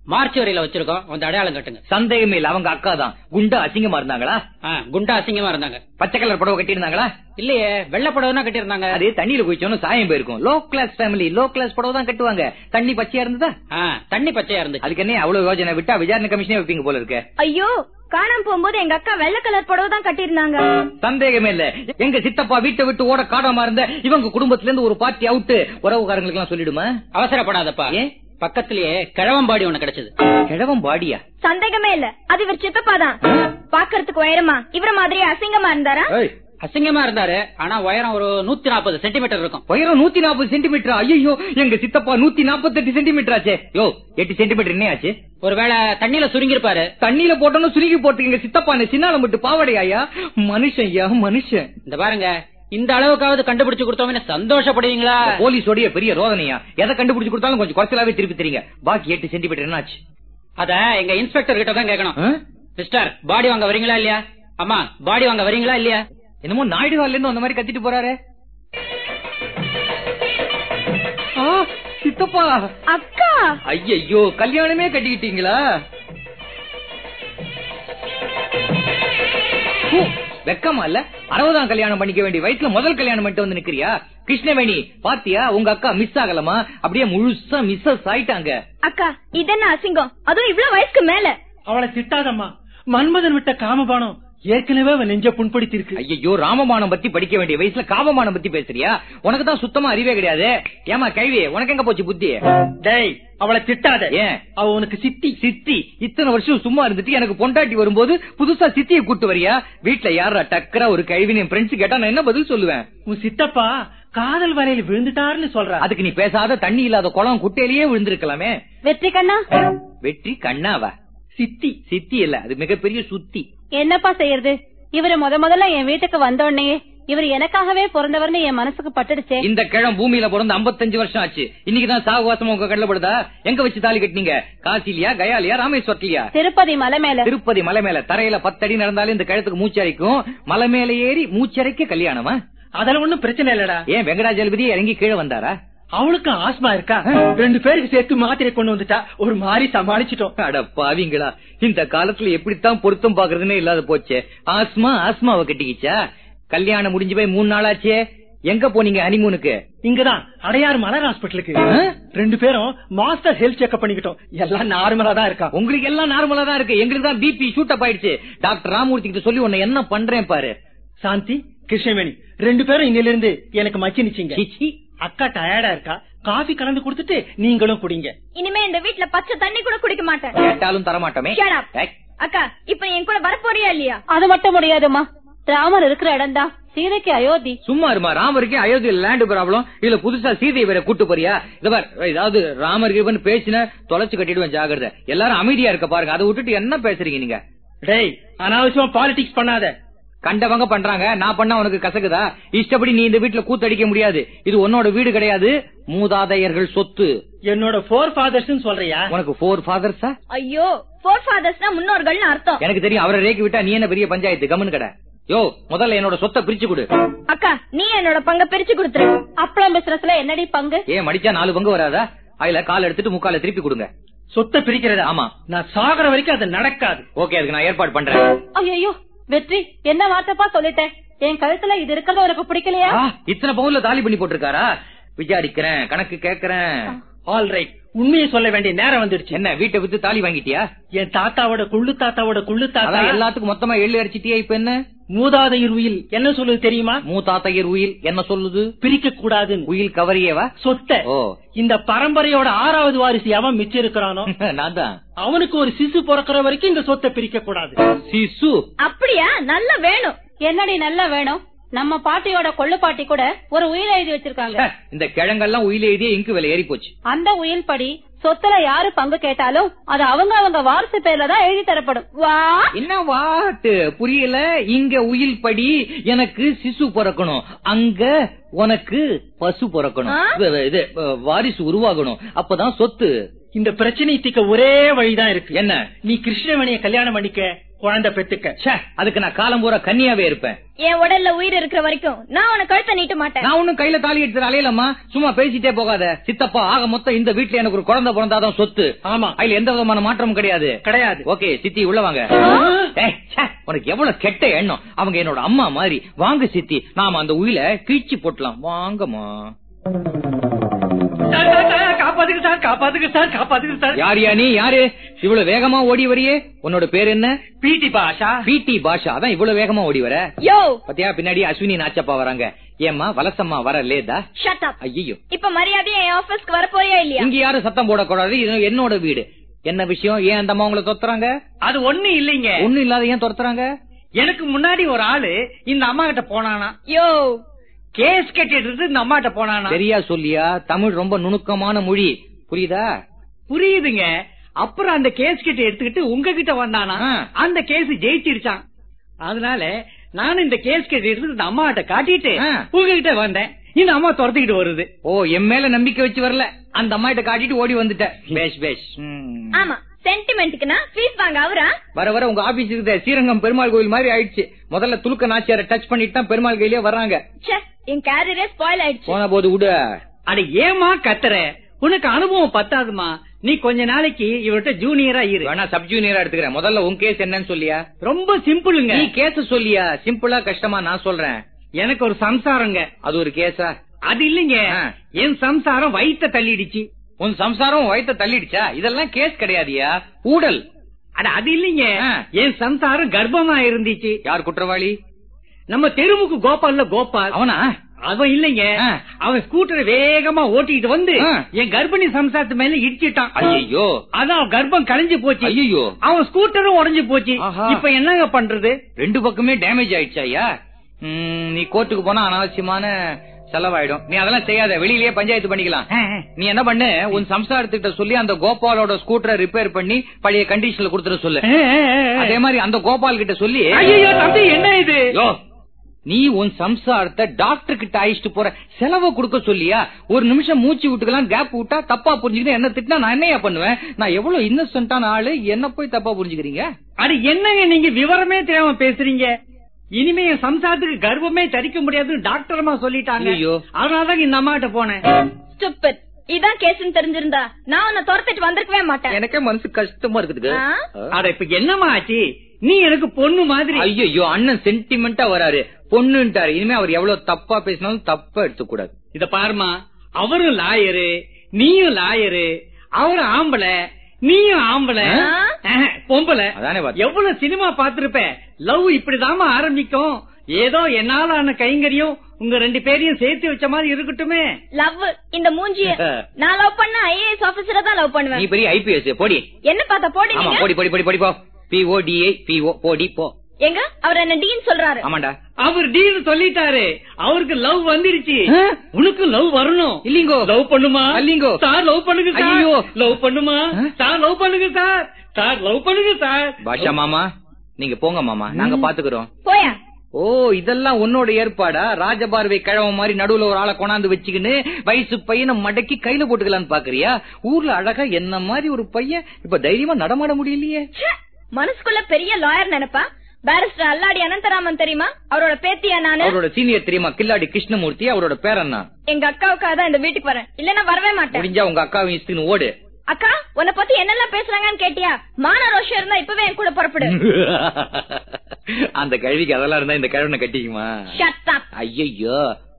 H: மார்ச் வரையில வச்சிருக்கோம் வந்து அடையாளம் கட்டுங்க
A: சந்தேகமே இல்ல அவங்க அக்கா தான் குண்டா அசிங்கமா இருந்தாங்களா
H: ஆ, குண்டா அசிங்கமா இருந்தாங்க
A: பச்சை கலர் புடவை கட்டியிருந்தாங்களா
H: இல்லையே வெள்ளை புடவை தான் கட்டியிருந்தாங்க
A: அது தண்ணியில குளிச்சோன்னு சாயம் போயிருக்கும் low class family low class புடவை தான் கட்டுவாங்க தண்ணி பச்சையா இருந்ததா
H: ஆ, தண்ணி பச்சையா இருந்துச்சு
A: அதுக்கு என்ன அவ்வளவு யோஜனை விட்டா விசாரணை கமிஷனே வைப்பீங்க போல இருக்கு
D: ஐயோ காணாம போகும்போது எங்க அக்கா வெள்ளை கலர் புடவை தான் கட்டியிருந்தாங்க
A: சந்தேகமே இல்ல எங்க சித்தப்பா வீட்டை விட்டு ஓட காடாம இருந்த இவங்க குடும்பத்துல இருந்து ஒரு பார்ட்டி அவுட் உறவுக்காரங்களுக்கு எல்லாம் சொல்லிடுமா
H: அவசரப்படாதப்பா
A: ஏன்?
H: பக்கத்திலேயே கிழவம்பாடி ஒண்ணு கிடைச்சது
A: கிழவன் பாடியா
D: சந்தேகமே இல்ல அது இவர் சித்தப்பா தான் பாக்குறதுக்கு உயரமா இவர மாதிரி அசிங்கமா இருந்தாரா
H: அசிங்கமா இருந்தாரு ஆனா உயரம் ஒரு நூத்தி நாற்பது சென்டிமீட்டர் இருக்கும்
A: உயரம் நூத்தி நாற்பது சென்டிமீட்டர் ஐயோ எங்க சித்தப்பா நூத்தி நாற்பத்தெட்டு சென்டிமீட்டர் ஆச்சே யோ எட்டு சென்டிமீட்டர் என்ன ஆச்சு
H: ஒருவேளை தண்ணியில சுருங்கிருப்பாரு
A: தண்ணியில போட்டோன்னு சுருங்கி போட்டு எங்க சித்தப்பா என்ன சின்னால மட்டும் பாவடையா மனுஷன் ஐயா மனுஷன்
H: இந்த பாருங்க இந்த அளவுக்காவது கண்டுபிடிச்சு கொடுத்தோம்னு சந்தோஷப்படுவீங்களா
A: போலீஸோடைய பெரிய ரோதனையா எதை கண்டுபிடிச்சு கொடுத்தாலும் கொஞ்சம் குறைச்சலாவே திருப்பி தெரியுங்க பாக்கி எட்டு சென்டிமீட்டர் என்ன ஆச்சு
H: அத எங்க இன்ஸ்பெக்டர் கிட்ட தான் கேட்கணும்
A: ஆ?
H: மிஸ்டர் பாடி வாங்க வரீங்களா இல்லையா அம்மா பாடி வாங்க வரீங்களா இல்லையா
A: என்னமோ நாயுடு ஹால்ல இருந்து அந்த மாதிரி கத்திட்டு போறாரு ஆ, சித்தப்பா
D: அக்கா
A: ஐயையோ கல்யாணமே கட்டிக்கிட்டீங்களா ஹூ, வெக்கமா இல்ல அறுபதாம் கல்யாணம் பண்ணிக்க வேண்டிய வயசுல முதல் கல்யாணம் பண்ணிட்டு வந்து நிக்கிறியா கிருஷ்ணவேணி பாத்தியா உங்க அக்கா மிஸ் ஆகலமா அப்படியே முழுசா மிஸ்ஸஸ் ஆயிட்டாங்க
D: அக்கா இதென்ன அசிங்கம் அதுவும் இவ்வளவு வயசுக்கு மேல
E: அவளை திட்டாதம்மா மன்மதன் விட்ட காமபானம் ஏற்கனவே அவன் நெஞ்ச புண்படுத்தி இருக்கு
A: ஐயோ ராமமானம் பத்தி படிக்க வேண்டிய வயசுல காமமானம் பத்தி பேசுறியா உனக்கு தான் சுத்தமா அறிவே கிடையாது ஏமா கைவி உனக்கு எங்க போச்சு புத்தி
E: டேய் அவளை திட்டாத
A: ஏன்
E: அவ உனக்கு சித்தி
A: சித்தி இத்தனை வருஷம் சும்மா இருந்துட்டு எனக்கு பொண்டாட்டி வரும்போது புதுசா சித்தியை கூட்டு வரியா வீட்டுல யாரா டக்கரா ஒரு கழிவின் என் ஃப்ரெண்ட்ஸ் கேட்டா நான் என்ன பதில் சொல்லுவேன்
E: உன் சித்தப்பா காதல் வரையில விழுந்துட்டாருன்னு சொல்ற
A: அதுக்கு நீ பேசாத தண்ணி இல்லாத குளம் குட்டையிலேயே விழுந்திருக்கலாமே
C: வெற்றி கண்ணா
A: வெற்றி கண்ணாவா
E: சித்தி
A: சித்தி இல்ல அது மிகப்பெரிய சுத்தி
C: என்னப்பா செய்யறது இவரு முத முதல்ல என் வீட்டுக்கு வந்த உடனே இவர் எனக்காகவே பிறந்தவர்னு என் மனசுக்கு பட்டுடுச்சே
A: இந்த கிழம் பூமியில பிறந்து 55 வருஷம் ஆச்சு இன்னைக்குதான் சாகுவாசம் உங்க கண்ணில் படுதா எங்க வச்சு தாலி கட்டினீங்க காசிலியா கயாலியா ராமேஸ்வரத்திலியா
C: திருப்பதி மலை மேல
A: திருப்பதி மலை மேல தரையில பத்தடி நடந்தாலும் இந்த கழுத்துக்கு மூச்சரைக்கும் மலை மேல ஏறி மூச்சரைக்க கல்யாணமா
E: அதுல ஒண்ணும் பிரச்சனை இல்லடா
A: ஏன் வெங்கடாஜலபதி இறங்கி கீழே வந்தாரா
E: அவளுக்கு ஆஸ்மா இருக்கா ரெண்டு பேருக்கு சேர்த்து மாத்திரை கொண்டு வந்துட்டா ஒரு மாதிரி சமாளிச்சிட்டோம்
A: அட பாவிங்களா இந்த காலத்துல எப்படித்தான் பொருத்தம் பாக்குறதுன்னே இல்லாத போச்சே ஆஸ்மா ஆஸ்மாவை கட்டிக்கிச்சா கல்யாணம் முடிஞ்சு போய் மூணு நாள் ஆச்சே எங்க போனீங்க ஹனிமூனுக்கு
E: இங்கதான் அடையாறு மலர் ஹாஸ்பிட்டலுக்கு ரெண்டு பேரும் மாஸ்டர் ஹெல்த் செக்அப் பண்ணிக்கிட்டோம் எல்லாம் நார்மலா தான் இருக்கா
A: உங்களுக்கு எல்லாம் நார்மலா தான் இருக்கு எங்களுக்கு தான் பிபி ஷூட் அப் ஆயிடுச்சு டாக்டர் ராமூர்த்தி கிட்ட சொல்லி உன்னை என்ன பண்றேன் பாரு
E: சாந்தி கிருஷ்ணவேணி ரெண்டு பேரும் இன்னில இருந்து எனக்கு மச்சி நிச்சீங்க
A: சீச்சி.
E: அக்கா டயர்டா இருக்கா காஃபி கலந்து கொடுத்துட்டு நீங்களும் குடிங்க
D: இனிமே இந்த வீட்ல பச்சை தண்ணி கூட குடிக்க மாட்டேன்
A: கேட்டாலும் தரமாட்டோமே
D: Shut up.
A: ஏய்,
D: அக்கா இப்ப என் கூட வரப்போறியா இல்லையா
C: அது மட்டும் முடியாதுமா ராமர் இருக்கிற இடம்தான் சீதைக்கு அயோத்தி
A: சும்மா இருமா ராமருக்கு அயோத்தியில லேண்ட் ப்ராப்ளம் இதுல புதுசா சீதையை வேற கூட்டு போறியா இத பார் ஏதாவது ராமர் கிருபன் பேசின தொலைச்சு கட்டிடுவேன் ஜாகிரதை எல்லாரும் அமைதியா இருக்க பாருங்க அதை விட்டுட்டு என்ன பேசுறீங்க நீங்க
E: டேய் அனாவசியமா பாலிடிக்ஸ் பண்ணாத
A: கண்டவங்க பண்றாங்க நான் பண்ணா உனக்கு கசக்குதா இஷ்டப்படி நீ இந்த வீட்டுல கூத்தடிக்க முடியாது இது உன்னோட வீடு கிடையாது மூதாதையர்கள் சொத்து
E: என்னோட போர் ஃபாதர்ஸ் சொல்றியா
A: உனக்கு போர் ஃபாதர்ஸா
D: ஐயோ போர் ஃபாதர்ஸ்னா முன்னோர்கள்னு அர்த்தம்
A: எனக்கு தெரியும் அவரை ரேக்கி விட்டா நீ என்ன பெரிய பஞ்சாயத்து கம்மன் கடை யோ முதல்ல என்னோட சொத்தை பிரிச்சு கொடு
D: அக்கா நீ என்னோட பங்க பிரிச்சு கொடுத்துரு
C: அப்பளம் பிசினஸ்ல என்னடி பங்கு
A: ஏன் மடிச்சா நாலு பங்கு வராதா அதுல கால் எடுத்துட்டு முக்கால திருப்பி கொடுங்க
E: சொத்தை பிரிக்கிறதா
A: ஆமா.
E: நான் சாகுற வரைக்கும் அது நடக்காது
A: ஓகே அதுக்கு நான் ஏற்பாடு பண்றேன்
C: ஐயோ வெற்றி என்ன வார்த்தைப்பா சொல்லிட்டேன் என் கழுத்துல இது இருக்கிறது உனக்கு பிடிக்கலையா
A: ஆ, இத்தனை பவுன்ல தாலி பண்ணி போட்டிருக்காரா விசாரிக்கிறேன் கணக்கு கேக்குறேன்
E: ஆல் ரைட் உண்மையை சொல்ல வேண்டிய நேரம் வந்துடுச்சு
A: என்ன வீட்டை வித்து தாலி வாங்கிட்டியா
E: என் தாத்தாவோட குள்ளு தாத்தாவோட குள்ளு தாத்தா
A: அதான் எல்லாத்துக்கும் மொத்தமா எள்ளு அடிச்சிட்டியா இப்ப என்ன
E: மூதாதையர் உயில் என்ன சொல்லுது தெரியுமா
A: மூத்தாத்தையர் உயில் என்ன சொல்லுது
E: பிரிக்க கூடாதுன்னு
A: உயில் கவரியவா
E: சொத்தை
A: ஓ
E: இந்த பரம்பரையோட ஆறாவது வாரிசு எவன் மிச்சம் இருக்கிறானோ
A: நான் தான்
E: அவனுக்கு ஒரு சிசு பிறக்கிற வரைக்கும் இந்த சொத்தை பிரிக்க கூடாது
A: சிசு
D: அப்படியா நல்லா வேணும்
C: என்னடி நல்லா வேணும் நம்ம பாட்டியோட கொள்ளு பாட்டி கூட ஒரு உயிர் எழுதி வச்சிருக்காங்க
A: ச்சே, இந்த கிழங்கெல்லாம் உயில எழுதிய இங்கு விலை ஏறி போச்சு
C: அந்த உயில் படி சொத்துல யாரு பங்கு கேட்டாலும் அது அவங்க அவங்க வாரிசு பேர்ல தான் எழுதி தரப்படும்
D: வா
A: என்ன வாட்டு புரியல இங்க உயில் படி எனக்கு சிசு பிறக்கணும் அங்க உனக்கு பசு பிறக்கணும்
D: ஆ?
A: இது- இது அஹ், வாரிசு உருவாகணும் அப்பதான் சொத்து
E: இந்த பிரச்சனை தீர்க்க ஒரே வழிதான் இருக்கு
A: என்ன
E: நீ கிருஷ்ணவேணிய கல்யாணம் பண்ணிக்க குழந்தை பெத்துக்க
A: ச்சே, அதுக்கு நான் காலம் பூரா கன்னியாவே இருப்பேன்
D: என் உடல்ல உயிர் இருக்கிற வரைக்கும் நான் உன கழுத்தை நீட்ட மாட்டேன்
A: நான் ஒண்ணும் கையில தாலி எடுத்து அலையலம்மா சும்மா பேசிட்டே போகாத சித்தப்பா ஆக மொத்தம் இந்த வீட்டுல எனக்கு ஒரு குழந்தை பிறந்தாதான் சொத்து
E: ஆமா
A: அதுல எந்த விதமான மாற்றமும் கிடையாது
E: கிடையாது
A: ஓகே சித்தி உள்ள வாங்க ஏய், ச்சே, உனக்கு எவ்வளவு கெட்ட எண்ணம் அவங்க என்னோட அம்மா மாதிரி வாங்க சித்தி நாம அந்த உயில கீழ்ச்சி போட்டலாம் வாங்கம்மா
E: சார், சார், சார், காப்பாத்துங்க சார் காப்பாத்துங்க சார் காப்பாத்துங்க சார்
A: யார் யா நீ யாரு இவ்வளவு வேகமா ஓடி வரியே உன்னோட பேர் என்ன
E: பிடி பாஷா
A: பிடி பாஷா அதான் இவ்வளவு வேகமா ஓடி வர
D: யோ
A: பத்தியா பின்னாடி அஸ்வினி நாச்சப்பா வராங்க ஏம்மா வலசம்மா வர லேதா
D: ஷட் அப்
A: ஐயோ
D: இப்ப மரியாதையா என் ஆபீஸ்க்கு வர போறியா இல்லையா
A: இங்க யாரும் சத்தம் போடக்கூடாது இது என்னோட வீடு என்ன விஷயம் ஏன் அந்த அம்மா உங்களை துரத்துறாங்க
E: அது ஒண்ணு இல்லைங்க
A: ஒண்ணும் இல்லாத ஏன் துரத்துறாங்க
E: எனக்கு முன்னாடி ஒரு ஆளு இந்த அம்மா கிட்ட போனானா
D: யோ
E: கேஸ் கட்டிட்டு இந்த அம்மா கிட்ட போனானா
A: சரியா சொல்லியா தமிழ் ரொம்ப நுணுக்கமான மொழி புரியுதா
E: புரியுதுங்க அப்புறம் அந்த கேஸ் கிட்ட எடுத்துக்கிட்டு உங்ககிட்ட வந்தானா
A: ஆ.
E: அந்த கேஸ் ஜெயிச்சிருச்சான் அதனால நான் இந்த கேஸ் கிட்ட எடுத்து இந்த அம்மா கிட்ட காட்டிட்டு
A: ஆ.
E: உங்ககிட்ட வந்தேன் இந்த அம்மா துரத்திக்கிட்டு வருது
A: ஓ என் மேல நம்பிக்கை வச்சு வரல அந்த அம்மா கிட்ட காட்டிட்டு ஓடி வந்துட்ட பேஷ் பேஷ் ம்.
D: ஆமா சென்டிமெண்ட்டுக்குனா ஃபீஸ் வாங்க அவரா
A: வர வர உங்க ஆபீஸ் இருக்க ஸ்ரீரங்கம் பெருமாள் கோயில் மாதிரி ஆயிடுச்சு முதல்ல துலுக்க நாச்சியார டச் பண்ணிட்டு தான் பெருமாள் கோயிலே வர்றாங்க
D: ச்சே என் கேரியரே ஸ்பாயில் ஆயிடுச்சு
A: போன போது விடு
E: அட ஏமா கத்துற உனக்கு அனுபவம் பத்தாதுமா நீ கொஞ்ச நாளைக்கு இவர்கிட்ட ஜூனியரா இரு
A: வேணா சப் ஜூனியரா எடுத்துக்கிறேன் முதல்ல உன் கேஸ் என்னன்னு சொல்லியா
E: ரொம்ப சிம்பிளுங்க
A: நீ கேஸ் சொல்லியா சிம்பிளா கஷ்டமா நான் சொல்றேன்
E: எனக்கு ஒரு சம்சாரங்க
A: அது ஒரு கேஸா
E: அது இல்லைங்க
A: ஆ.
E: என் சம்சாரம் வயித்த தள்ளிடுச்சு
A: உன் சம்சாரம் வயித்த தள்ளிடுச்சா இதெல்லாம் கேஸ் கிடையாதியா ஊடல்
E: அட அது இல்லைங்க
A: ஆ.
E: என் சம்சாரம் கர்ப்பமா இருந்துச்சு
A: யார் குற்றவாளி
E: நம்ம தெருமுக்கு கோபால்ல கோபால்
A: அவனா
E: அவன் இல்லைங்க
A: ஆ.
E: அவன் ஸ்கூட்டரை வேகமா ஓட்டிட்டு வந்து
A: ஆ.
E: என் கர்ப்பிணி சம்சாரத்து மேல இடிச்சிட்டான்
A: ஐயோ
E: அதான் அவன் கர்ப்பம் கலைஞ்சு போச்சு
A: ஐயோ
E: அவன் ஸ்கூட்டரும் உடைஞ்சு போச்சு
A: ஆஹா.
E: இப்ப என்னங்க பண்றது
A: ரெண்டு பக்கமே டேமேஜ் ஆயிடுச்சா ஐயா ம், நீ கோர்ட்டுக்கு போனா அனாவசியமான செலவாயிடும் நீ அதெல்லாம் செய்யாத வெளியிலேயே பஞ்சாயத்து பண்ணிக்கலாம் நீ என்ன பண்ணு உன் சம்சாரத்துக்கிட்ட சொல்லி அந்த கோபாலோட ஸ்கூட்டரை ரிப்பேர் பண்ணி பழைய கண்டிஷன்ல கொடுத்துட சொல்லு அதே மாதிரி அந்த கோபால் கிட்ட சொல்லி
E: ஐயோ தம்பி என்ன இது
A: யோ, நீ உன் சம்சாரத்தை டாக்டர் கிட்ட அழிச்சிட்டு போற செலவை கொடுக்க சொல்லியா ஒரு நிமிஷம் மூச்சு விட்டுக்கலாம் கேப் விட்டா தப்பா புரிஞ்சுக்கிட்டு என்ன திட்டினா நான் என்னையா பண்ணுவேன் நான் எவ்வளவு இன்னசென்டான ஆளு என்ன போய் தப்பா புரிஞ்சுக்கிறீங்க
E: அட என்னங்க நீங்க விவரமே தெரியாம பேசுறீங்க இனிமே என் சம்சாரத்துக்கு கர்ப்பமே தரிக்க முடியாதுன்னு டாக்டர்மா சொல்லிட்டாங்க
A: ஐயோ.
E: அதனாலதான் இந்த அம்மா கிட்ட போனேன்
D: ஸ்டூபிட் இதான் கேஸ்னு தெரிஞ்சிருந்தா நான் உன்னை துரத்திட்டு வந்திருக்கவே மாட்டேன்
A: எனக்கே மனசு கஷ்டமா இருக்குது
D: ஆ?
E: அட இப்ப என்னம்மா ஆச்சு நீ எனக்கு பொண்ணு மாதிரி
A: ஐயோ அண்ணன் சென்டிமெண்டா வராரு பொண்ணுன்ட்டாரு இனிமே அவர் எவ்வளவு தப்பா பேசினாலும் தப்பா எடுத்துக்கூடாது
E: இத பாருமா அவரும் லாயரு நீயும் லாயரு அவரும் ஆம்பளை நீயும் ஆம்பளை
D: ஆ?
E: ஆஹ், பொம்பளை
A: அதானே பார்த்தேன்.
E: எவ்வளவு சினிமா பாத்திருப்ப லவ் இப்படிதாம்மா ஆரம்பிக்கும் ஏதோ என்னால ஆன கைங்கரியம் உங்க ரெண்டு பேரையும் சேர்த்து வச்ச மாதிரி இருக்கட்டுமே
D: லவ் இந்த மூஞ்சிய நான் லவ் பண்ண ஐஏஎஸ் ஆபீசரை தான் லவ்
A: நீ
D: பண்ணுவேன்
A: பெரிய ஐபிஎஸ் போடி
D: என்ன பார்த்தா
A: ஆமா
D: போடுவீங்க
A: போடி போடி போடி போடி போ பிஓ டிஐ பிஓ போடி போ
D: எங்க அவர் என்ன டீன் சொல்றாரு
A: ஆமாண்டா
E: அவர் டீல் சொல்லிட்டாரு அவருக்கு லவ் வந்துருச்சு
A: ஆ?
E: உனக்கு லவ் வரணும்
A: இல்லீங்கோ
E: லவ் பண்ணுமா
A: அல்லீங்கோ.
E: சார் லவ் பண்ணுங்க சார்
A: ஐயையோ.
E: லவ் பண்ணுமா
A: ஆ?
E: சார் லவ் பண்ணுங்க சார் சார் லவ் பண்ணுங்க சார்
A: பாஷா மாமா நீங்க போங்க மாமா நாங்க பாத்துக்கிறோம்
D: போயா
A: ஓ இதெல்லாம் உன்னோட ஏற்பாடா ராஜபார்வை கிழவ மாதிரி நடுவுல ஒரு ஆளை கொண்டாந்து வச்சுக்கின்னு வயசு பையனை மடக்கி கையில போட்டுக்கலான்னு பாக்குறியா ஊர்ல அழகா என்ன மாதிரி ஒரு பையன் இப்ப தைரியமா நடமாட முடியலையே
D: ச்சே, மனசுக்குள்ள பெரிய லாயர் நினைப்பா பாரிஸ்டர் அல்லாடி அனந்தராமன் தெரியுமா அவரோட பேத்தியா நானு
A: அவரோட சீனியர் தெரியுமா கில்லாடி கிருஷ்ணமூர்த்தி அவரோட பேரண்ணா
D: எங்க அக்காவுக்காக தான் இந்த வீட்டுக்கு வரேன் இல்லன்னா வரவே மாட்டேன்
A: முடிஞ்சா உங்க அக்காவை இஸ்துன்னு ஓடு
D: அக்கா உன்னை பத்தி என்னெல்லாம் பேசுறாங்கன்னு கேட்டியா மான ரோஷம் இருந்தா இப்பவே என் கூட புறப்படு
A: அந்த கழுவிக்கு அதெல்லாம் இருந்தா இந்த கழுவனை கட்டிக்குமா
D: Shut up.
A: ஐயோ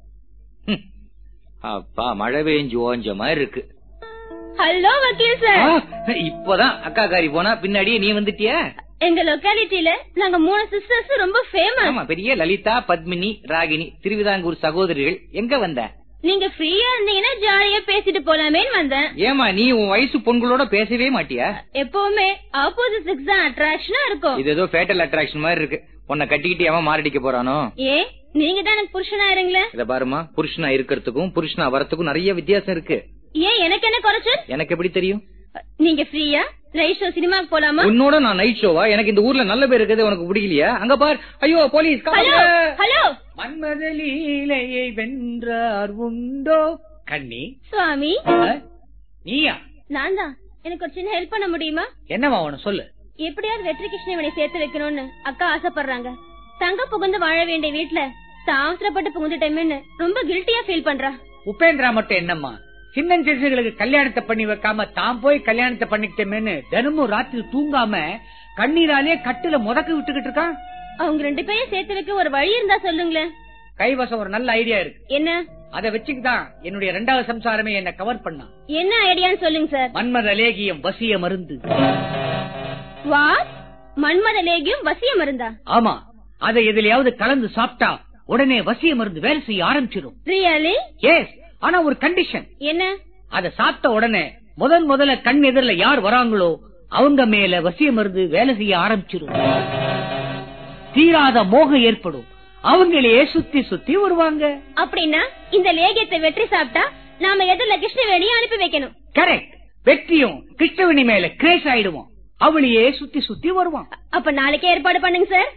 A: அப்பா மழை பெஞ்சு ஓஞ்ச மாதிரி இருக்கு
D: ஹலோ வக்கீல்
A: ஆ,
D: சார்
A: இப்பதான் அக்கா காரி போனா பின்னாடியே நீ வந்துட்டிய
D: எங்க லொக்காலிட்டில நாங்க மூணு சிஸ்டர்ஸ் ரொம்ப ஃபேமஸ்
A: ஆமா பெரிய லலிதா பத்மினி ராகினி திருவிதாங்கூர் சகோதரிகள் எங்க வந்த
D: நீங்க ஃப்ரீயா இருந்தீங்கன்னா ஜாலியா பேசிட்டு போலாமேன்னு வந்தேன்
A: ஏமா நீ உன் வயசு பொண்களோட பேசவே மாட்டியா
D: எப்பவுமே ஆப்போசிட் செக்ஸ் தான் அட்ராக்ஷனா இருக்கும்
A: இது ஏதோ ஃபேட்டல் அட்ராக்ஷன் மாதிரி இருக்கு உன்னை கட்டிக்கிட்டு எவன் மாரடிக்க போறானோ
D: ஏ நீங்க தான் எனக்கு புருஷனா இருங்களே
A: இத பாருமா புருஷனா இருக்கிறதுக்கும் புருஷனா வரத்துக்கும் நிறைய வித்தியாசம் இருக்கு
D: ஏன் எனக்கு என்ன குறைச்சல்
A: எனக்கு எப்படி தெரியும்
D: நீங்க ஃப்ரீயா நைட் ஷோ சினிமாக்கு போலாமா
A: உன்னோட நான் நைட் ஷோவா எனக்கு இந்த ஊர்ல நல்ல பேர் இருக்குது உனக்கு பிடிக்கலையா அங்க பார் ஐயோ போலீஸ்
D: ஹலோ
A: காவல்கார.
D: ஹலோ
E: மன்மத லீலையை வென்றார் உண்டோ கண்ணி
D: சுவாமி
E: நீயா
D: நான் தான் எனக்கு ஒரு சின்ன ஹெல்ப் பண்ண முடியுமா
E: என்னவா உன சொல்லு
D: எப்படியாவது வெற்றி கிருஷ்ணவனை சேர்த்து வைக்கணும்னு அக்கா ஆசைப்படுறாங்க தங்க புகுந்து வாழ வேண்டிய வீட்டுல அவசரப்பட்டு புகுந்துட்டேமேன்னு ரொம்ப கில்ட்டியா ஃபீல் பண்றா
G: உபேந்திரா மட்டும் என்னம்மா சின்ன சிறுசுகளுக்கு கல்யாணத்தை பண்ணி வைக்காம தான் போய் கல்யாணத்தை பண்ணிக்கிட்டேமேன்னு தினமும் ராத்திரி தூங்காம கண்ணீராலே கட்டுல முதக்க விட்டுக்கிட்டு இருக்கான்
D: அவங்க ரெண்டு பேரையும் சேர்த்து வைக்க ஒரு வழி இருந்தா சொல்லுங்களேன்
G: கைவசம் ஒரு நல்ல ஐடியா இருக்கு
D: என்ன
G: அதை வச்சுக்கிதான் என்னுடைய ரெண்டாவது சம்சாரமே என்ன கவர் பண்ணான்
D: என்ன ஐடியான்னு சொல்லுங்க சார்
G: மன்மத லேகியம் வசிய மருந்து
D: வா மன்மத லேகியம் வசிய மருந்தா
G: ஆமா அதை எதுலயாவது கலந்து சாப்பிட்டா உடனே வசிய மருந்து வேலை செய்ய ஆரம்பிச்சிடும்
D: ரியலி
G: எஸ் ஆனா ஒரு கண்டிஷன்
D: என்ன
G: அதை சாப்பிட்ட உடனே முதன் முதல்ல கண் எதிரில யார் வராங்களோ அவங்க மேல வசிய மருந்து வேலை செய்ய ஆரம்பிச்சிடும் தீராத மோகம் ஏற்படும் அவங்களையே சுத்தி சுத்தி வருவாங்க
D: அப்படின்னா இந்த லேகியத்தை வெற்றி சாப்பிட்டா நாம எதிரில கிருஷ்ணவேணியை அனுப்பி வைக்கணும்
G: கரெக்ட் வெற்றியும் கிருஷ்ணவனி மேல கிரேஸ் ஆயிடுவோம் அவளையே சுத்தி சுத்தி வருவான்
D: அப்ப நாளைக்கே ஏற்பாடு பண்ணுங்க சார்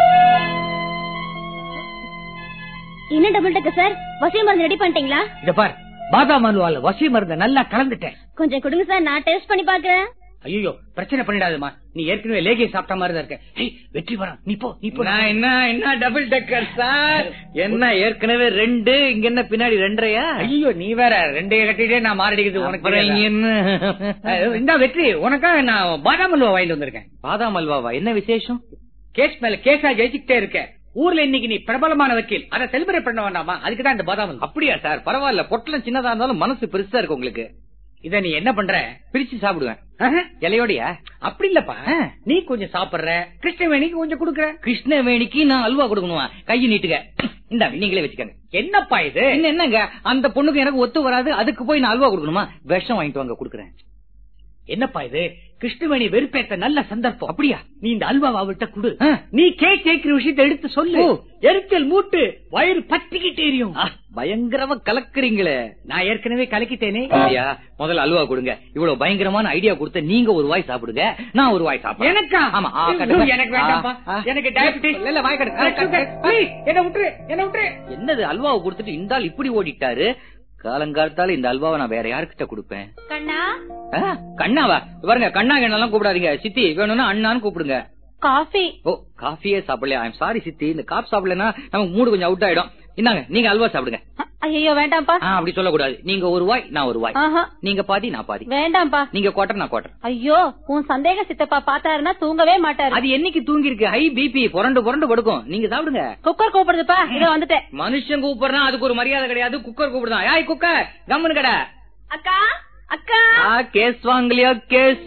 D: என்ன டபுள் டக்கு சார் வசிய மருந்து ரெடி பண்ணிட்டீங்களா
G: இத பார் பாதாம் அல்வால வசிய மருந்த நல்லா கலந்துட்டேன்
D: கொஞ்சம் கொடுங்க சார் நான் டேஸ்ட் பண்ணி பாக்குறேன்
G: ஐயோ பிரச்சனை பண்ணிடாதமா நீ ஏற்கனவே லேகிய சாப்பிட்ட மாதிரி தான் இருக்க ஏய், வெற்றி வரான் நீ போ நீ போ
A: நான் என்ன என்ன டபுள் டக்கர் சார் என்ன ஏற்கனவே ரெண்டு இங்க என்ன பின்னாடி ரெண்டரையா
G: ஐயோ நீ வேற ரெண்டே கட்டிட்டே நான் மாரடிக்கிறது உனக்கு
A: அப்புறம் இங்க
G: தெரியாதா?
A: என்ன
G: அஹ், இந்த வெற்றி உனக்காக நான் பாதாம் அல்வா வாங்கிட்டு வந்திருக்கேன்
A: பாதாம் அல்வாவா என்ன விசேஷம்
G: கேஸ் மேல கேஸா ஜெயிச்சுக்கிட்டே இருக்க ஊர்ல இன்னைக்கு நீ பிரபலமான வக்கீல் அதை செலிபிரேட் பண்ண வேண்டாமா அதுக்கு தான் இந்த பாதாம் அல்வா
A: அப்படியா சார் பரவாயில்ல பொட்டலம் சின்னதா இருந்தாலும் மனசு பெருசா இருக்கு உங்களுக்கு
G: இத நீ என்ன பண்ற
A: பிரிச்சு சாப்பிடுவேன்
G: ஆஹா,
A: இலையோடயா
G: அப்படி இல்லப்பா
A: ஆ.
G: நீ கொஞ்சம் சாப்பிடுற கிருஷ்ணவேணிக்கு கொஞ்சம் கொடுக்கற
A: கிருஷ்ணவேணிக்கு நான் அல்வா கொடுக்கணுமா கையை நீட்டுக்க இந்த நீங்களே வச்சுக்கங்க
G: என்னப்பா இது
A: என்ன என்னங்க அந்த பொண்ணுக்கு எனக்கு ஒத்து வராது அதுக்கு போய் நான் அல்வா கொடுக்கணுமா விஷம் வாங்கிட்டு வாங்க கொடுக்குறேன்
G: என்னப்பா இது கிருஷ்ணவேணி வெறுப்பேத்த நல்ல சந்தர்ப்பம்
A: அப்படியா
G: நீ இந்த அல்வாவை அவள்கிட்ட கொடு
A: ஆ.
G: நீ கேக் கேட்கிற விஷயத்தை எடுத்து சொல்லு
A: ஓ.
G: எரிச்சல் மூட்டு வயிறு பத்திக்கிட்டு எரியும்
A: ஆ, பயங்கரமா கலக்குறீங்களே
G: நான் ஏற்கனவே கலக்கிட்டேனே
A: ஐயா முதல்ல அல்வா கொடுங்க இவ்வளவு பயங்கரமான ஐடியா கொடுத்த நீங்க ஒரு வாய் சாப்பிடுங்க நான் ஒரு வாய் சாப்பிடுறேன்
G: எனக்கா
A: ஆமா ஆ,
G: ஐயோ,
A: கட்டுங்க.
G: எனக்கு வேண்டாம்ப்பா
A: ஆ, ஆ.
G: எனக்கு டயபிட்டிஸ்
A: இல்ல, இல்ல, வாய் கட்டு.
G: ஆ, சுகர். Please, என்ன விட்டுரு என்ன விட்டுரு
A: என்னது அல்வாவை கொடுத்துட்டு இந்த ஆள் இப்படி ஓடிட்டாரு காலங்காலத்தால இந்த அல்வாவை நான் வேற யாருக்கிட்ட கொடுப்பேன்
D: கண்ணா
A: ஆ, கண்ணாவா பாருங்க கண்ணா கண்ணெல்லாம் கூப்பிடாதீங்க சித்தி வேணும்னா அண்ணான்னு கூப்பிடுங்க
D: காஃபி
A: ஓ காஃபியே சாப்பிடலையா ஐம் சாரி சித்தி இந்த காப் சாப்பிடலன்னா நமக்கு மூடு கொஞ்சம் அவுட் ஆயிடும் இந்தாங்க நீங்க அல்வா சாப்பிடுங்க
C: ஐயோ வேண்டாம்ப்பா
A: ஆ, அப்படி சொல்லக்கூடாது நீங்க ஒரு வாய் நான் ஒரு வாய்
C: ஆஹா
A: நீங்க பாதி நான் பாதி
C: வேண்டாம்ப்பா
A: நீங்க குவாட்டர் நான் குவாட்டர்
C: ஐயோ உன் சந்தேக சித்தப்பா பார்த்தாருன்னா தூங்கவே மாட்டாரு
A: அது என்னைக்கு தூங்கி இருக்கு ஹை பிபி புரண்டு புரண்டு படுக்கும் நீங்க சாப்பிடுங்க
C: குக்கர் கூப்பிடுதுப்பா இதோ வந்துட்டேன்
A: மனுஷன் கூப்பிடுறான் அதுக்கு ஒரு மரியாதை கிடையாது குக்கர் கூப்பிடுதான் யாய் குக்கர் கம்முனு கடை
D: அக்கா அக்கா
A: ஆ, கேஸ் வாங்கலையா கேஸ்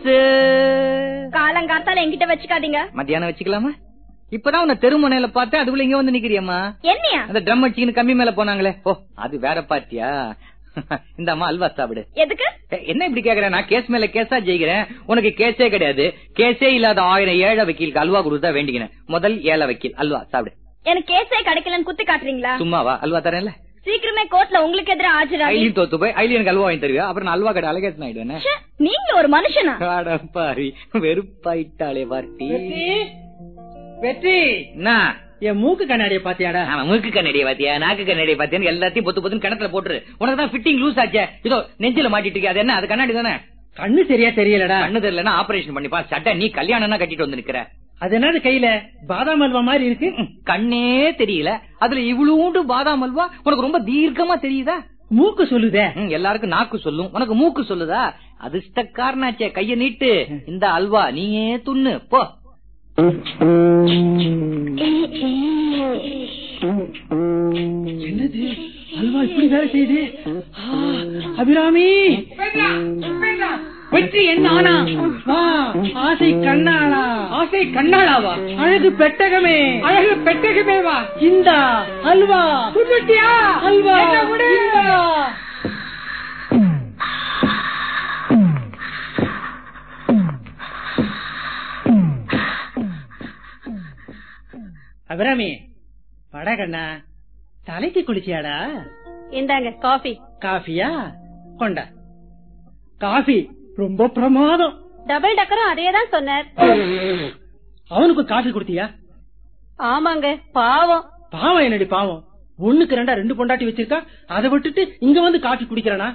D: காலங்காத்தால என்கிட்ட வச்சுக்காதீங்க
A: மத்தியானம் வச்சுக்கலாமா இப்பதான் உன்னை தெருமுனையில பார்த்தேன் அதுக்குள்ள இங்க வந்து நிக்கிறியம்மா
D: என்னையா
A: அந்த ட்ரம் அடிச்சுக்கின்னு கம்மி மேல போனாங்களே ஓ அது வேற பார்ட்டியா இந்தாம்மா அல்வா சாப்பிடு
D: எதுக்கு
A: ஏ, என்ன இப்படி கேக்குற நான் கேஸ் மேல கேஸா ஜெயிக்கிறேன் உனக்கு கேஸே கிடையாது கேஸே இல்லாத ஆயிரம் ஏழை வக்கீலுக்கு அல்வா கொடுத்தா வேண்டிக்கிறேன் முதல் ஏழை வக்கீல் அல்வா சாப்பிடு
D: எனக்கு கேஸே கிடைக்கலன்னு குத்தி காட்டுறீங்களா
A: சும்மாவா அல்வா தரேன்ல
D: சீக்கிரமே கோர்ட்ல உங்களுக்கு எதிராக ஆஜராகி
A: ஐலியும் தோத்து போய் ஐலி எனக்கு அல்வா வாங்கி தருவியா அப்புறம் நான் அல்வா கடை அலகேசன் ஆயிடுவேன்
D: ச்சே, நீங்க ஒரு மனுஷனா
A: பாரி வெறுப்பாயிட்டாளே பார்ட்டி
E: வெற்றி
A: என்ன
E: என் மூக்கு கண்ணாடிய பாத்தியாடா
A: ஆமா மூக்கு கண்ணடிய பாத்தியா நாக்கு கண்ணடிய பாத்தியா எல்லாத்தையும் பொத்து பொத்துன்னு கிணத்துல போட்டுரு உனக்கு தான் ஃபிட்டிங் லூஸ் ஆச்சே இதோ நெஞ்சில மாட்டிட்டு இருக்கு அது என்ன அது கண்ணாடி தானே
E: கண்ணு சரியா தெரியலடா
A: கண்ணு தெரியலன்னா ஆபரேஷன் பண்ணிப்பா சட்டை நீ கல்யாணம்னா கட்டிட்டு வந்து நிக்கிற
E: அது என்னது கையில பாதாம் அல்வா மாதிரி இருக்கு
A: ம், கண்ணே தெரியல அதுல இவ்வளவுண்டு பாதாம் அல்வா உனக்கு ரொம்ப தீர்க்கமா தெரியுதா
E: மூக்கு சொல்லுதே
A: ம், எல்லாருக்கும் நாக்கு சொல்லும் உனக்கு மூக்கு சொல்லுதா அதிர்ஷ்டக்காரனாச்சே கைய நீட்டு இந்த அல்வா நீயே துண்ணு போ
E: என்னது அல்வா இப்படி வேலை செய்யுது ஆ, அபிராமி வெற்றி என்ன ஆனா வா ஆசை கண்ணாளா
G: ஆசை கண்ணாளாவா
E: அழகு பெட்டகமே
G: அழகு பெட்டகமே வா
E: இந்தா அல்வா
G: துண்டுட்டியா
E: அல்வா
G: என்ன விடு?
E: இந்தா. அபிராமி பட கண்ணா தலைக்கு குளிச்சியாடா
C: இந்தாங்க காஃபி
E: காஃபியா கொண்டா காஃபி ரொம்ப பிரமாதம்
C: டபுள் டக்கரும் அதே தான் சொன்னார்
E: அவனுக்கு காஃபி கொடுத்தியா
C: ஆமாங்க பாவம்
E: பாவம் என்னடி பாவம் ஒண்ணுக்கு ரெண்டா ரெண்டு பொண்டாட்டி வச்சிருக்கா அதை விட்டுட்டு இங்க வந்து காஃபி குடிக்கிறானா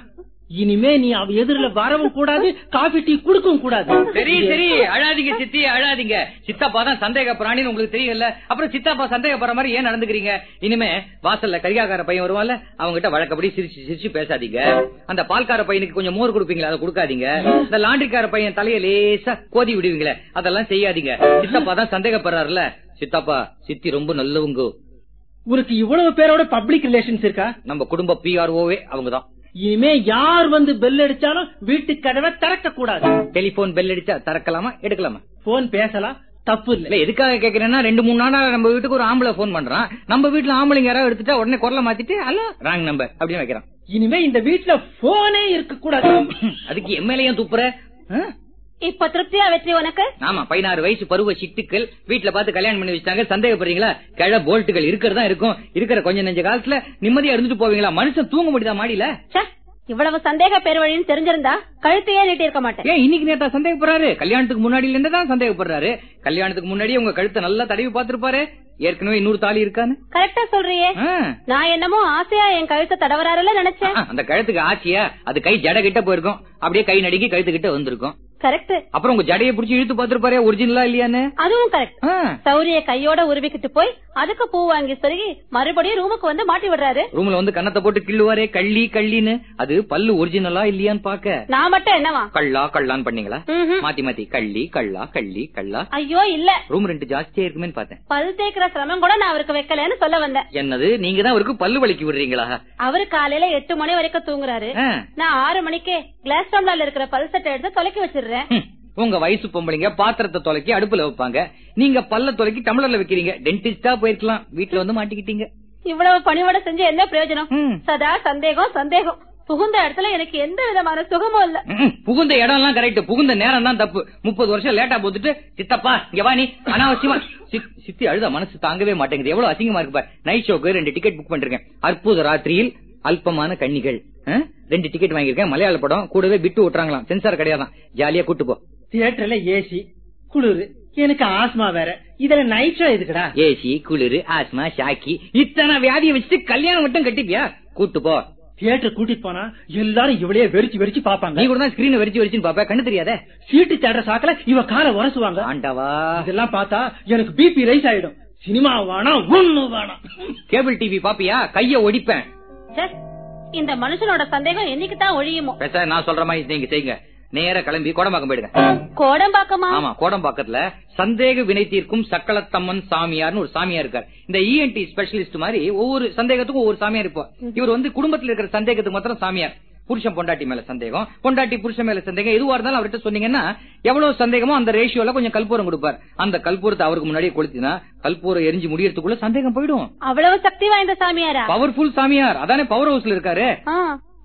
E: இனிமே நீ அவ எதிரில வரவும் கூடாது காபி டீ குடுக்கவும் கூடாது
A: சரி சரி அழாதீங்க சித்தி அழாதீங்க சித்தப்பா தான் சந்தேக பிராணின்னு உங்களுக்கு தெரியல அப்புறம் சித்தப்பா சந்தேகப்படுற மாதிரி ஏன் நடந்துக்கிறீங்க இனிமே வாசல்ல கரிகாக்கார பையன் வருவான்ல அவங்க கிட்ட வழக்கப்படி சிரிச்சு சிரிச்சு பேசாதீங்க அந்த பால்கார பையனுக்கு கொஞ்சம் மோர் கொடுப்பீங்களா அதை கொடுக்காதீங்க இந்த லாண்டிக்கார பையன் தலைய லேசா கோதி விடுவீங்களே அதெல்லாம் செய்யாதீங்க சித்தப்பா தான் சந்தேகப்படுறாருல சித்தப்பா சித்தி ரொம்ப நல்லவங்க
E: உனக்கு இவ்வளவு பேரோட பப்ளிக் ரிலேஷன்ஸ் இருக்கா
A: நம்ம குடும்ப பிஆர்ஓவே அவங்கதான்
E: இனிமே யார் வந்து பெல் அடிச்சாலும் வீட்டு கதவை திறக்க கூடாது
A: டெலிபோன் பெல் அடிச்சா திறக்கலாமா எடுக்கலாமா
E: போன் பேசலாம் தப்பு இல்ல
A: இல்ல எதுக்காக கேக்குறேன்னா ரெண்டு மூணு நாளா நம்ம வீட்டுக்கு ஒரு ஆம்பளை போன் பண்றான் நம்ம வீட்டுல ஆம்பளைங்க யாராவது எடுத்துட்டா உடனே குரலை மாத்திட்டு அல்ல ராங் நம்பர் அப்படின்னு வைக்கிறான்
E: இனிமே இந்த வீட்டுல போனே இருக்க கூடாது
A: அதுக்கு எம்எல்ஏ துப்புற ஆ?
C: இப்ப திருப்தியா வெற்றி உனக்கு
A: ஆமா பதினாறு வயசு பருவ சிட்டுக்கள் வீட்டுல பார்த்து கல்யாணம் பண்ணி வச்சாங்க சந்தேகப்படுறீங்களா கிழ போல்ட்டுகள் இருக்கிறதா இருக்கும் இருக்கிற கொஞ்ச நெஞ்ச காலத்துல நிம்மதியா இருந்துட்டு போவீங்களா மனுஷன் தூங்க முடியுதா மாடியில
C: ச்சே, இவ்வளவு சந்தேக பேர் வழின்னு தெரிஞ்சிருந்தா கழுத்தையே நீட்டி இருக்க மாட்டேன்
A: ஏன் இன்னைக்கு நேத்தா சந்தேகப்படுறாரு கல்யாணத்துக்கு முன்னாடில இருந்து தான் சந்தேகப்படுறாரு கல்யாணத்துக்கு முன்னாடி உங்க கழுத்தை நல்லா தடவி பார்த்திருப்பாரு ஏற்கனவே இன்னொரு தாலி இருக்கான்னு
C: கரெக்டா சொல்றியே
A: ஆ.
C: நான் என்னமோ ஆசையா என் கழுத்தை தடவறாருல நினைச்சேன்
A: ஆ, அந்த கழுத்துக்கு ஆச்சியா அது கை ஜட கிட்ட போயிருக்கும் அப்படியே கை நடுங்கி கழுத்து கிட்ட வந்திருக்கும்
C: கரெக்ட்
A: அப்புறம் உங்க ஜடையை புடிச்சு இழுத்து பாத்துருப்பாரு ஒரிஜினலா இல்லையான்னு
C: அதுவும் கரெக்ட்
A: ஆ.
C: சௌரிய கையோட உருவிக்கிட்டு போய் அதுக்கு பூ வாங்கி சொருகி மறுபடியும் ரூமுக்கு வந்து மாட்டி விடுறாரு
A: ரூம்ல வந்து கன்னத்தை போட்டு கிள்ளுவாரே கள்ளி கள்ளின்னு அது பல்லு ஒரிஜினலா இல்லையான்னு பாக்க
C: நான் மட்டும் என்னவா
A: கள்ளா கள்ளான்னு பண்ணீங்களா
C: ம்ஹும்.
A: மாத்தி மாத்தி கள்ளி கள்ளா கள்ளி கள்ளா
C: ஐயோ இல்ல
A: ரூம் ரெண்டு ஜாஸ்தியா இருக்குமேன்னு பார்த்தேன்
C: பல் தேய்க்கிற சிரமம் கூட நான் அவருக்கு வைக்கலன்னு சொல்ல வந்தேன்
A: என்னது நீங்க தான் அவருக்கு பல்லு வலிக்கு விடுறீங்களா
C: அவரு காலையில எட்டு மணி வரைக்கும் தூங்குறாரு
A: ஆ.
C: நான் ஆறு மணிக்கே கிளாஸ் டம்ளர்ல இருக்கிற பல் செட்டை எடுத்து தொலைக்கி வச்சிடுறேன்
A: ஹம். உங்க வயசு பொம்பளைங்க பாத்திரத்தை தொலைக்கி அடுப்புல வைப்பாங்க நீங்க பல்ல தொலைக்கி டம்ளர்ல வைக்கிறீங்க டென்டிஸ்டா போயிருக்கலாம் வீட்டுல வந்து மாட்டிக்கிட்டீங்க
C: இவ்வளவு பணிவோட செஞ்சு என்ன பிரயோஜனம்
A: ம்.
C: சதா சந்தேகம் சந்தேகம் புகுந்த இடத்துல எனக்கு எந்த விதமான சுகமும் இல்ல
A: ம்ம். புகுந்த இடம் எல்லாம் கரெக்ட் புகுந்த நேரம் தான் தப்பு முப்பது வருஷம் லேட்டா போட்டுட்டு சித்தப்பா இங்க வா நீ அனாவசியமா சித்- சித்தி அழுத மனசு தாங்கவே மாட்டேங்குது எவ்வளவு அசிங்கமா இருக்கு பாரு நைட் ஷோக்கு ரெண்டு டிக்கெட் புக் பண்ணிருக்கேன் அற்புத ராத்திரியில் அல்பமான கண்ணிகள் ஆ? ரெண்டு டிக்கெட் வாங்கியிருக்கேன் மலையாள படம் கூடவே பிட்டு விட்டுறாங்களாம் சென்சார் கிடையாதான் ஜாலியா கூட்டு போ
E: தியேட்டர்ல ஏசி குளிரு எனக்கு ஆஸ்மா வேற இதுல நைட் ஷோ எதுக்குடா
A: ஏசி குளிரு ஆஸ்மா ஷாக்கி இத்தனை வியாதியை வச்சுட்டு கல்யாணம் மட்டும் கட்டிப்பியா கூட்டு போ
E: தியேட்டர் கூட்டிட்டு போனா எல்லாரும் இவளையே வெறிச்சு வெறிச்சு
A: நீ
E: பாப்பாங்க
A: கூட தான் ஸ்கிரீன் வெறிச்சு வெறிச்சுன்னு பாப்ப கண்ணு தெரியாதே
E: சீட்டு தேடுற சாக்கல இவ காலை உரசுவாங்க
A: ஆண்டவா
E: இதெல்லாம் பார்த்தா எனக்கு பிபி ரைஸ் ஆயிடும் சினிமா வேணாம் ஒண்ணு வேணாம்
A: கேபிள் டிவி பாப்பியா கைய ஒடிப்பேன்
C: ச்சே, இந்த மனுஷனோட சந்தேகம் என்னைக்கு தான் ஒழியுமோ
A: பேச நான் சொல்ற மாதிரி நீங்க செய்யுங்க நேர கிளம்பி கோடம்பாக்கம் போயிடுங்க
C: கோடம்பாக்கமா
A: ஆமா கோடம்பாக்கத்துல சந்தேக வினை தீர்க்கும் சக்களத்தம்மன் சாமியார்னு ஒரு சாமியார் இருக்கார் இந்த இஎன்டி ஸ்பெஷலிஸ்ட் மாதிரி ஒவ்வொரு சந்தேகத்துக்கும் ஒவ்வொரு சாமியார் இருப்போம் இவர் வந்து குடும்பத்துல இருக்கிற சந்தேகத்துக்கு மாத்திரம் சாமியார் புருஷன் பொண்டாட்டி மேல சந்தேகம் பொண்டாட்டி புருஷன் மேல சந்தேகம் எதுவா இருந்தாலும் அவர்கிட்ட சொன்னீங்கன்னா எவ்வளவு சந்தேகமோ அந்த ரேஷியோல கொஞ்சம் கல்பூரம் கொடுப்பார் அந்த கல்பூரத்தை அவருக்கு முன்னாடியே கொளுத்தினா கல்பூரம் எரிஞ்சு முடியறதுக்குள்ள சந்தேகம் போயிடும்
C: அவ்வளவு சக்தி வாய்ந்த சாமியாரா
A: பவர்ஃபுல் சாமியார் அதானே பவர் ஹவுஸ்ல இருக்காரு
C: ஆ.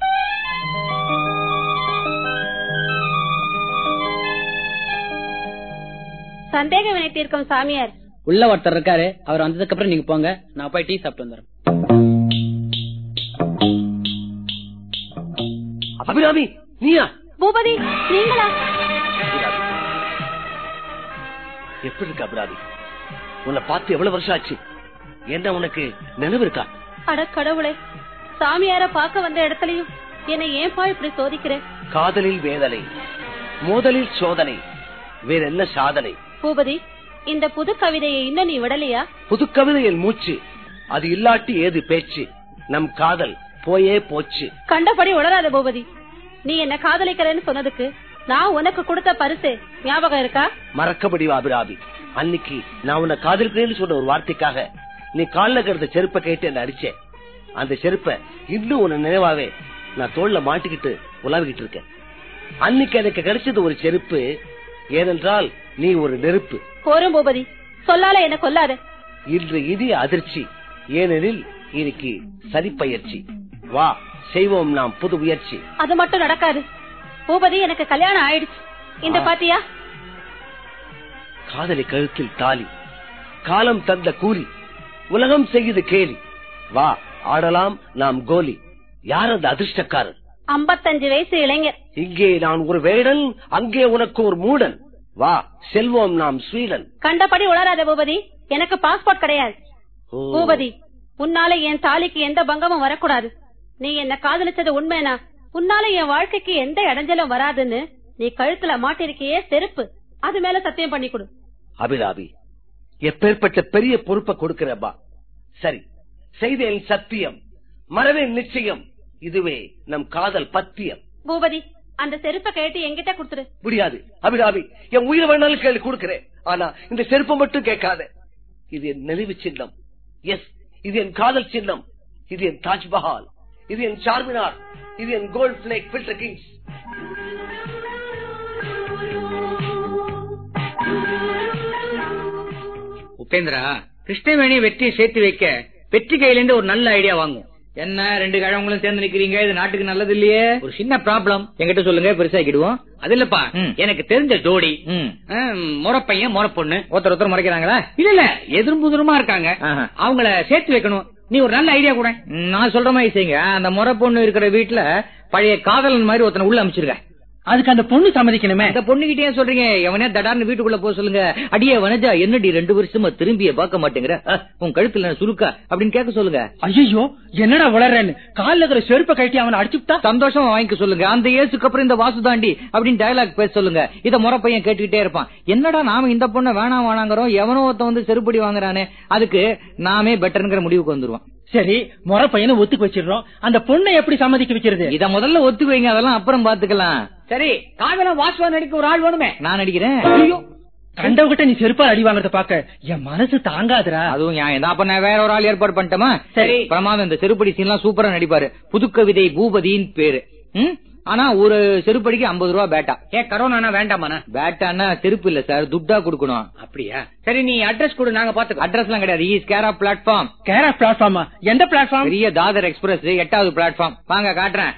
C: சந்தேக வினை தீர்க்கும் சாமியார்
H: உள்ள ஒருத்தர் இருக்காரு அவர் வந்ததுக்கு அப்புறம் நீங்க போங்க நான் போய் டீ சாப்பிட்டு வந்துடுறேன்
I: அபிராமி நீயா
C: பூபதி நீங்களா
I: எப்படி இருக்க அபிராமி உன்னை பார்த்து எவ்வளவு வருஷம் ஆச்சு என்ன உனக்கு நினைவு இருக்கா
C: அட கடவுளே சாமியார பார்க்க வந்த இடத்துலயும் என்னை ஏன்பா இப்படி சோதிக்கிற
I: காதலில் வேதனை மோதலில் சோதனை வேற என்ன சாதனை
C: பூபதி இந்த புது கவிதையை இன்னும் நீ விடலையா
I: புது கவிதையில் மூச்சு அது இல்லாட்டி ஏது பேச்சு நம் காதல் போயே போச்சு
C: கண்டபடி உளராத பூபதி நீ என்ன காதலிக்கிறேன்னு சொன்னதுக்கு நான் உனக்கு கொடுத்த பரிசு ஞாபகம் இருக்கா
I: மறக்கபடி அபிராமி அன்னைக்கு நான் உன்னை காதலிக்கிறேன்னு சொன்ன ஒரு வார்த்தைக்காக நீ கால்ல கிடந்த செருப்பை கேட்டு என்ன அடிச்சேன் அந்த செருப்பை இன்னும் உன்னை நினைவாவே நான் தோல்ல மாட்டிக்கிட்டு உலாவிக்கிட்டு இருக்கேன் அன்னைக்கு எனக்கு கிடைச்சது ஒரு செருப்பு ஏனென்றால் நீ ஒரு நெருப்பு
C: போரும் பூபதி சொல்லால என்ன கொல்லாத
I: இன்று இடி அதிர்ச்சி ஏனெனில் இன்னைக்கு சரிப்பயிற்சி வா செய்வோம் நாம் புது முயற்சி
C: அது மட்டும் நடக்காது பூபதி எனக்கு கல்யாணம் ஆயிடுச்சு இந்த பாத்தியா
I: காதலி கழுத்தில் தாலி காலம் தந்த கூலி உலகம் செய்யுது கேலி வா ஆடலாம் நாம் கோலி யார் அந்த அதிர்ஷ்டக்காரன்
C: ஐம்பத்தஞ்சு வயசு இளைஞர்
I: இங்கே நான் ஒரு வேடன் அங்கே உனக்கு ஒரு மூடன் வா செல்வோம் நாம் ஸ்வீடன்
C: கண்டபடி உளராத பூபதி எனக்கு பாஸ்போர்ட் கிடையாது
I: ஓ,
C: பூபதி உன்னால என் தாலிக்கு எந்த பங்கமும் வரக்கூடாது நீ என்ன காதலிச்சது உண்மைனா உன்னால என் வாழ்க்கைக்கு எந்த இடைஞ்சலும் வராதுன்னு நீ கழுத்துல மாட்டிருக்கியே செருப்பு அது மேல சத்தியம் பண்ணி கொடு
I: அபிராமி எப்பேற்பட்ட பெரிய பொறுப்பை கொடுக்கிறப்பா சரி செய்தேன் சத்தியம் மறவேன் நிச்சயம் இதுவே நம் காதல் பத்தியம்
C: பூபதி அந்த செருப்பை கேட்டு என்கிட்ட கொடுத்துரு
I: முடியாது அபிராமி என் உயிர் வேணாலும் கேள்வி கொடுக்கிறேன் ஆனா இந்த செருப்பை மட்டும் கேட்காத இது என் நினைவு சின்னம் எஸ் இது என் காதல் சின்னம் இது என் தாஜ்மஹால் இது என் சார்மினார் இது என் gold flake filter kings
G: Upendra Krishnaveni வெற்றியை சேர்த்து வைக்க வெற்றி கையில இருந்து ஒரு நல்ல ஐடியா வாங்கும்
A: என்ன ரெண்டு கிழவங்களும் சேர்ந்து நிக்கிறீங்க இது நாட்டுக்கு நல்லது இல்லையே
G: ஒரு சின்ன ப்ராப்ளம்
A: என்கிட்ட சொல்லுங்க பெருசாக்கிடுவோம்
G: அது இல்லப்பா
A: ம்.
G: எனக்கு தெரிஞ்ச ஜோடி
A: ம்.
G: ஹம், முறப்பையன் முறப்பொண்ணு
A: ஒருத்தர் ஒருத்தர் மறைக்கிறாங்களா
G: இல்ல இல்ல எதிரும் புதிருமா இருக்காங்க
A: ஆஹா.
G: அவங்கள சேர்த்து வைக்கணும் நீ ஒரு நல்ல ஐடியா கூட
A: ம், நான் சொல்ற மாதிரி செய்யுங்க அந்த முறை பொண்ணு இருக்கிற வீட்டுல பழைய காதலன் மாதிரி ஒருத்தனை உள்ள அமைச்சிருக்க
E: அதுக்கு அந்த பொண்ணு சம்மதிக்கணுமே
A: அந்த பொண்ணுகிட்டே சொல்றீங்க எவனே தடார்னு வீட்டுக்குள்ள போக சொல்லுங்க அடியே வனஜா என்னடி ரெண்டு வருஷமா திரும்பிய பார்க்க மாட்டேங்கிற அஹ், உன் கழுத்துல என்ன சுருக்கா அப்படின்னு கேட்க சொல்லுங்க
E: ஐயோ என்னடா வளர்றேன்னு கால்ல இருக்கிற செருப்பை கட்டி அவனை அடிச்சுட்டா
A: சந்தோஷமா வாங்கிக்க சொல்லுங்க அந்த ஏசுக்கு அப்புறம் இந்த வாசு தாண்டி அப்படின்னு டயலாக் பேச சொல்லுங்க இத முறை பையன் கேட்டுக்கிட்டே இருப்பான் என்னடா நாம இந்த பொண்ணை வேணாம் வேணாங்கிறோம் எவனோ ஒருத்தன் வந்து செருப்படி வாங்குறானே அதுக்கு நாமே பெட்டர்ங்கிற முடிவுக்கு வந்துருவான்
E: சரி முறை பையனை ஒத்துக்கு வச்சிடுறோம் அந்த பொண்ணை எப்படி சம்மதிக்க வைக்கிறது
A: இத முதல்ல ஒத்து வைங்க அதெல்லாம் அப்புறம் பாத்துக்கலாம்
G: சரி காதல வாசுவா நடிக்க ஒரு ஆள் வேணுமே
A: நான் நடிக்கிறேன்
E: ஐயோ கண்டவகிட்ட நீ செருப்பால் அடி வாங்குறத பாக்க என் மனசு தாங்காதுடா
A: அதுவும் நியாயம் தான் அப்ப நான் வேற ஒரு ஆள் ஏற்பாடு பண்ணிட்டோமா
G: சரி.
A: பிரமாதம் இந்த செருப்படி சீன்லாம் சூப்பரா நடிப்பாரு புதுக்கவிதை பூபதியின் பேரு ம்? ஆனா ஒரு செருப்படிக்கு ஐம்பது ரூபா பேட்டா
G: ஏன் கரோனா வேண்டாமாண்ணா
A: பேட்டான்னா செருப்பு இல்ல சார் துட்டா கொடுக்கணும்
G: அப்படியா சரி நீ அட்ரஸ் கொடு நாங்க பாத்துக்கோ
A: அட்ரஸ் எல்லாம் கிடையாது ஈஸ் கேரா பிளாட்ஃபார்ம்
E: கேரா பிளாட்ஃபார்மா எந்த பிளாட்ஃபார்ம்
A: பெரிய தாதர் எக்ஸ்பிரஸ் எட்டாவது பிளாட்ஃபார்ம் வாங்க காட்டுறேன்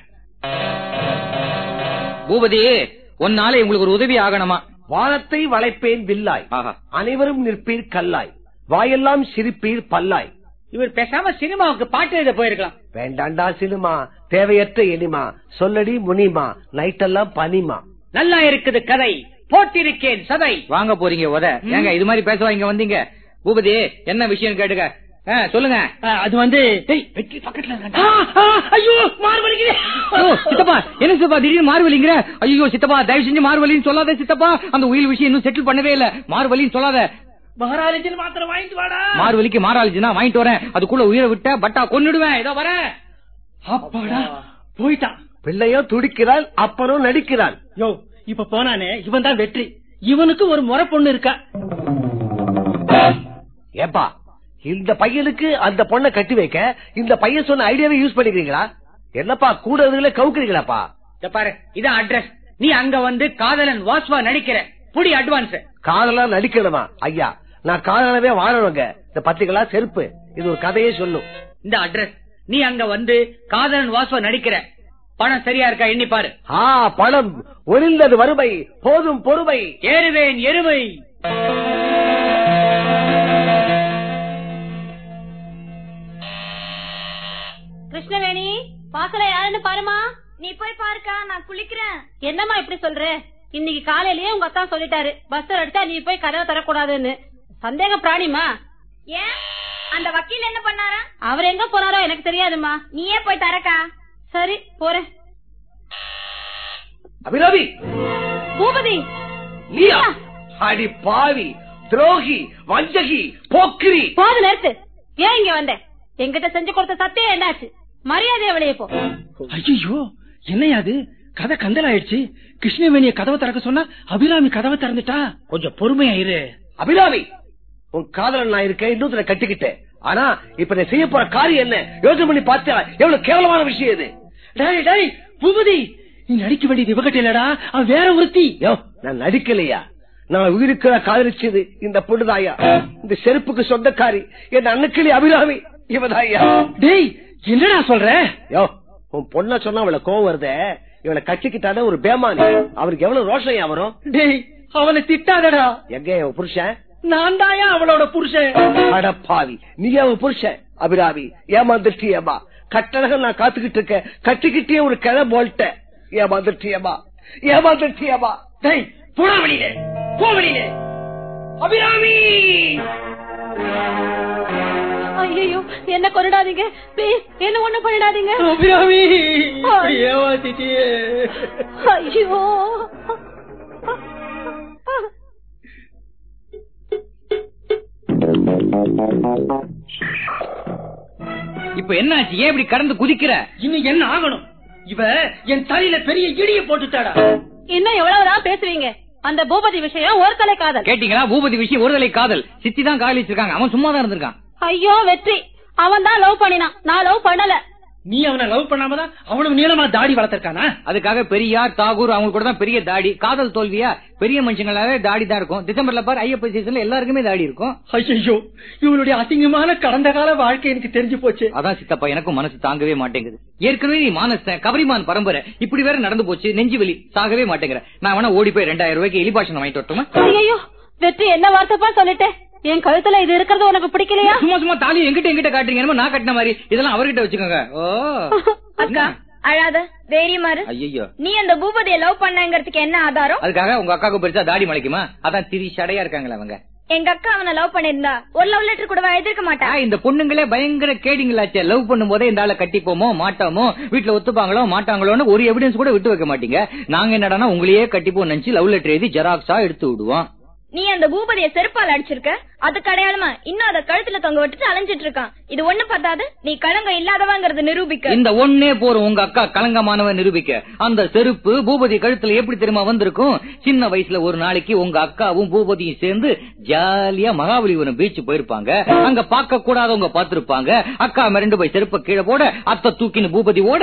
A: பூபதி ஒன்னால உங்களுக்கு ஒரு உதவி ஆகணுமா
I: வானத்தை வளைப்பேன் வில்லாய்
A: ஆஹா
I: அனைவரும் நிற்பீர் கல்லாய் வாயெல்லாம் சிரிப்பீர் பல்லாய்
G: இவர் பேசாம சினிமாவுக்கு பாட்டு எழுத போயிருக்கலாம்
I: வேண்டாண்டா சினிமா தேவையற்ற எலிமா சொல்லடி முனிமா நைட்டெல்லாம் பனிமா
G: நல்லா இருக்குது கதை போட்டிருக்கேன் சதை
A: வாங்க போறீங்க உத ஏங்க இது மாதிரி பேசவா இங்க வந்தீங்க பூபதி என்ன விஷயம் கேட்டுக்க ஆ, சொல்லுங்க
E: அது வந்து
G: வெற்றி பக்கத்துல
E: ஆ, ஆ, ஐயோ மார்பலிக்குது
A: ஓ, சித்தப்பா என்ன சித்தப்பா திடீர்னு மார்வலிங்கிற ஐயோ சித்தப்பா தயவு செஞ்சு மார்வலின்னு சொல்லாத சித்தப்பா அந்த உயில் விஷயம் இன்னும் செட்டில் பண்ணவே இல்ல மார்வலின்னு சொல்லாத
E: மகாராஜன் மாத்திரம் வாங்கிட்டு வாடா
A: மார்வலிக்கு மாறாளுச்சுன்னா வாங்கிட்டு வரேன் அதுக்குள்ள உயிரை விட்ட பட்டா கொன்னுடுவேன் இதோ வரேன்
E: அப்பாடா போயிட்டான்
I: பிள்ளையோ துடிக்கிறாள் அப்பனும் நடிக்கிறாள்
E: யோ இப்ப போனானே இவன் தான் வெற்றி இவனுக்கு ஒரு முறை பொண்ணு இருக்கா
I: ஏப்பா இந்த பையனுக்கு அந்த பொண்ணை கட்டி வைக்க இந்த பையன் சொன்ன ஐடியாவை யூஸ் பண்ணிக்கிறீங்களா என்னப்பா கூட இருந்தீங்களே கவுக்குறீங்களாப்பா
G: இத பாரு இதான் அட்ரஸ் நீ அங்க வந்து காதலன் வாஸ்வா நடிக்கிற புடி அட்வான்ஸ்
I: காதலா நடிக்கணுமா ஐயா நான் காதலவே வாழணுங்க இந்த பத்திரிகளா செருப்பு இது ஒரு கதையே சொல்லும்
G: இந்த அட்ரஸ் நீ அங்க வந்து காதலன் வாஸ்வா நடிக்கிற பணம் சரியா இருக்கா எண்ணி பாரு
I: ஆ பணம் ஒளிந்தது வறுமை போதும் பொறுமை
G: ஏறுவேன் எருமை
C: கிருஷ்ணவேணி பாக்கல யாருன்னு பாருமா
D: நீ போய் பாருக்கா நான் குளிக்கிறேன்
C: என்னம்மா இப்படி சொல்ற இன்னைக்கு காலையிலயே உங்க அத்தா சொல்லிட்டாரு பஸ் அடிச்சா நீ போய் கதவை தரக்கூடாதுன்னு சந்தேக பிராணிமா
D: ஏன் அந்த வக்கீல் என்ன பண்ணாரா
C: அவர் எங்க போனாரோ எனக்கு தெரியாதுமா
D: நீயே போய் தரக்கா
C: சரி போறேன்
I: அபிராமி
C: பூபதி
I: நீயா அடி பாவி துரோகி வஞ்சகி போக்கிரி
C: போது நிறுத்து ஏன் இங்க வந்த என்கிட்ட செஞ்சு கொடுத்த சத்தியம் என்னாச்சு மரியாதை வெளியே போ
E: ஐயோ என்னையா அது கதை கந்தலாயிடுச்சு கிருஷ்ணவேணிய கதவை திறக்க சொன்னா அபிராமி கதவை திறந்துட்டா
G: கொஞ்சம் பொறுமையா இரு
I: அபிராமி உன் காதலன் நான் இருக்கேன் இன்னொருத்தர கட்டிக்கிட்டேன் ஆனா இப்ப நீ செய்ய போற காரியம் என்ன யோசனை பண்ணி பார்த்தா எவ்வளவு கேவலமான விஷயம் இது
E: டேய் டேய் பூபதி நீ நடிக்க வேண்டியது இவகிட்ட இல்லடா அவன் வேற ஒருத்தி
I: யோ நான் நடிக்கலையா நான் உயிருக்கு காதலிச்சது இந்த பொண்ணுதாயா இந்த செருப்புக்கு சொந்தக்காரி என் அன்னுக்கிளி அபிராமி இவதாயா
E: டேய் என்னடா சொல்ற
I: யோ உன் பொண்ண சொன்னா அவளை கோவம் வருதே இவளை கட்டிக்கிட்டானே ஒரு பேமானி அவருக்கு எவ்வளவு ரோஷம் வரும்
E: டேய் அவனை திட்டாதடா
I: எங்க என் புருஷன்
E: நான் தாயா அவளோட புருஷன்
I: அடப்பாவி நீ அவன் புருஷன் அபிராமி ஏமாந்துட்டியம்மா கட்டழகம் நான் காத்துக்கிட்டு இருக்கேன் கட்டிக்கிட்டே ஒரு கிளை போல்ட்ட ஏமாந்துட்டியம்மா ஏமாந்துட்டியம்மா
E: டேய் போடா வெளியில போ வெளியில
I: அபிராமி
C: ஐயோ என்ன கொண்டாதீங்க ப்ளீஸ் என்ன ஒண்ணு பண்ணிடாதீங்க
E: அபிராமி இப்படி ஏமாத்திட்டியே
C: ஐயோ
A: இப்ப என்னாச்சு ஏன் இப்படி கடந்து குதிக்கிற
E: இன்னும் என்ன ஆகணும் இவ என் தலையில பெரிய இடிய போட்டுட்டாடா
C: இன்னும் எவ்வளவுதான் பேசுவீங்க அந்த பூபதி விஷயம் ஒரு தலை காதல்
A: கேட்டீங்களா பூபதி விஷயம் ஒருதலை காதல் சித்தி தான் காதலிச்சிருக்காங்க அவன் சும்மா தான் இருந்திருக்கான்
C: ஐயோ வெற்றி அவன் தான் லவ் பண்ணினான் நான் லவ் பண்ணல
E: நீ அவனை லவ் பண்ணாமதான் அவ்வளவு நீளமா தாடி வளர்த்திருக்கானா
A: அதுக்காக பெரியார் தாகூர் அவங்க கூட தான் பெரிய தாடி காதல் தோல்வியா பெரிய மனுஷங்களாவே தாடி தான் இருக்கும் டிசம்பர்ல பாரு ஐயப்ப சீசன்ல எல்லாருக்குமே தாடி இருக்கும்
E: ஐயோ இவளுடைய அசிங்கமான கடந்த கால வாழ்க்கை எனக்கு தெரிஞ்சு போச்சு
A: அதான் சித்தப்பா எனக்கும் மனசு தாங்கவே மாட்டேங்குது ஏற்கனவே நீ மானஸ்தன் கபரிமான் பரம்பரை இப்படி வேற நடந்து போச்சு நெஞ்சு வலி சாகவே மாட்டேங்கிற நான் வேணா ஓடி போய் ரெண்டாயிரம் ரூபாய்க்கு எலிபாஷன் வாங்கிட்டு வரட்டுமா
C: ஐயோ வெற்றி என்ன வார்த்தைப்பா சொல்லிட்டேன் என் கழுத்துல இது இருக்கிறது உனக்கு பிடிக்கலையா
A: சும்மா சும்மா தாலி எங்கிட்ட எங்கிட்ட காட்டுறீங்க என்னமோ நான் கட்டின மாதிரி இதெல்லாம் அவர்கிட்ட வச்சுக்கோங்க ஓ
D: அக்கா அழாத தைரியமா இரு
A: ஐயோ
D: நீ அந்த பூபதியை லவ் பண்ணங்கிறதுக்கு என்ன ஆதாரம்
A: அதுக்காக உங்க அக்காவுக்கு பெருசா தாடி முளைக்குமா அதான் திரி சடையா இருக்காங்களே அவங்க
D: எங்க அக்கா அவனை லவ் பண்ணிருந்தா ஒரு லவ் லெட்டர் கூட எழுதிருக்க மாட்டா
A: ஆ, இந்த பொண்ணுங்களே பயங்கர கேடிங்களாச்சே லவ் பண்ணும் போதே இந்த ஆளை கட்டிப்போமோ மாட்டோமோ வீட்டுல ஒத்துப்பாங்களோ மாட்டாங்களோன்னு ஒரு எவிடன்ஸ் கூட விட்டு வைக்க மாட்டீங்க நாங்க என்னடான்னா உங்களையே கட்டிப்போம் நினைச்சு லவ் லெட்டர் எழுதி ஜெராக்ஸா எடுத்து விடுவோம்
D: நீ அந்த பூபதிய செருப்பால் அடிச்சிருக்க அதுக்கு அடையாளமா இன்னும் அத கழுத்துல தொங்க விட்டுட்டு அலைஞ்சிட்டு இருக்கான் இது ஒண்ணு பத்தாது நீ கலங்க இல்லாதவங்கிறது நிரூபிக்க
A: இந்த ஒன்னே போறோம் உங்க அக்கா கலங்கமானவன் நிரூபிக்க அந்த செருப்பு பூபதி கழுத்துல எப்படி தெரியுமா வந்திருக்கும் சின்ன வயசுல ஒரு நாளைக்கு உங்க அக்காவும் பூபதியும் சேர்ந்து ஜாலியா மகாபலிபுரம் பீச் போயிருப்பாங்க அங்க பார்க்க கூடாதவங்க பாத்திருப்பாங்க அக்கா மிரண்டு போய் செருப்ப கீழே போட அத்தை தூக்கின்னு பூபதி ஓட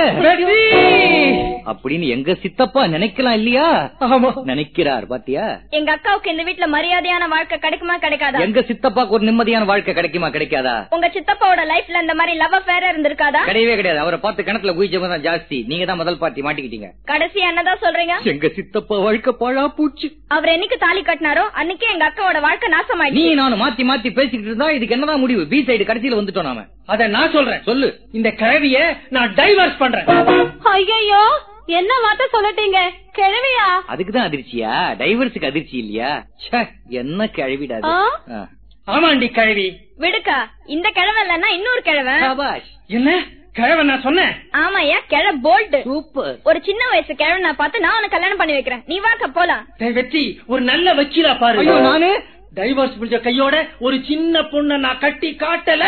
A: அப்படின்னு எங்க சித்தப்பா நினைக்கலாம் இல்லையா
E: ஆமா
A: நினைக்கிறார் பாத்தியா
D: எங்க அக்காவுக்கு இந்த வீட்ல மரியாதையான வாழ்க்கை கிடைக்குமா கிடைக்காதா
A: எங்க சித்தப்பாக்கு ஒரு நிம்மதியான வாழ்க்கை கிடைக்குமா கிடைக்காதா
D: உங்க சித்தப்பாவோட லைஃப்ல இந்த மாதிரி லவ் அஃபேர் இருந்திருக்காதா
A: கிடையவே கிடையாது அவரை பார்த்து கிணத்துல குயிச்சவங்க தான் ஜாஸ்தி நீங்க தான் முதல் பார்ட்டி மாட்டிக்கிட்டீங்க
D: கடைசி என்னதான் சொல்றீங்க
A: எங்க சித்தப்பா வாழ்க்கை பாழா பூச்சு
D: அவர் என்னைக்கு தாலி கட்டினாரோ அன்னைக்கே எங்க அக்காவோட வாழ்க்கை
A: நீ
D: நாசமாயிடுச்சு
A: நானும் மாத்தி மாத்தி பேசிக்கிட்டு இருந்தா இதுக்கு என்னதான் முடிவு பி சைடு கடைசியில வந்துட்டோம் நாம
E: அத நான் சொல்றேன்
A: சொல்லு
E: இந்த கிழவிய நான் டைவர்ஸ் பண்றேன்
C: ஐயோ என்ன வார்த்தை சொல்லிட்டீங்க கிழவியா
A: அதுக்கு தான் அதிர்ச்சியா டைவர்ஸுக்கு அதிர்ச்சி இல்லையா ச்சே, என்ன கிழவிடாது
C: ஆ?
E: ஆமாண்டி கிழவி
D: விடுக்கா இந்த கிழவன் இல்லன்னா இன்னொரு கிழவன்
E: என்ன கிழவன் நான் சொன்னேன்
D: ஆமாயா கிழ போல்ட்
A: சூப்பர்
D: ஒரு சின்ன வயசு கிழவன் நான் பார்த்து நான் உனக்கு கல்யாணம் பண்ணி வைக்கிறேன் நீ வாக்க போலாம்
E: டேய் வெற்றி ஒரு நல்ல வக்கீலா பாரு
A: ஐயோ நானு
E: டைவர்ஸ் முடிஞ்ச கையோட ஒரு சின்ன பொண்ண நான் கட்டி காட்டல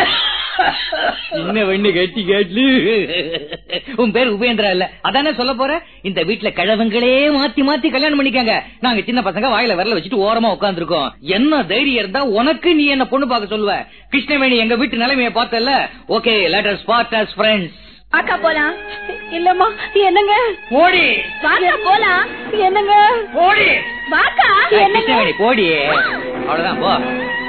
A: என்ன வெண்ணு கட்டி கேட்டு உன் பேர் உபேந்திரா இல்ல அதானே சொல்ல போற இந்த வீட்டுல கிழவங்களே மாத்தி மாத்தி கல்யாணம் பண்ணிக்காங்க நாங்க சின்ன பசங்க வாயில விரல வச்சுட்டு ஓரமா உட்காந்துருக்கோம் என்ன தைரியம் இருந்தா உனக்கு நீ என்ன பொண்ணு பார்க்க சொல்லுவ கிருஷ்ணவேணி எங்க வீட்டு நிலைமைய பார்த்தல ஓகே லெட்டர் ஸ்பாட் அஸ் ஃப்ரெண்ட்ஸ்
D: வாக்கா போலாம்
C: இல்லம்மா என்னங்க
E: ஓடி
D: வாக்கா போலாம்
C: என்னங்க
E: ஓடி
D: வாக்கா
A: கிருஷ்ணவேணி போடி அவ்வளவுதான் போ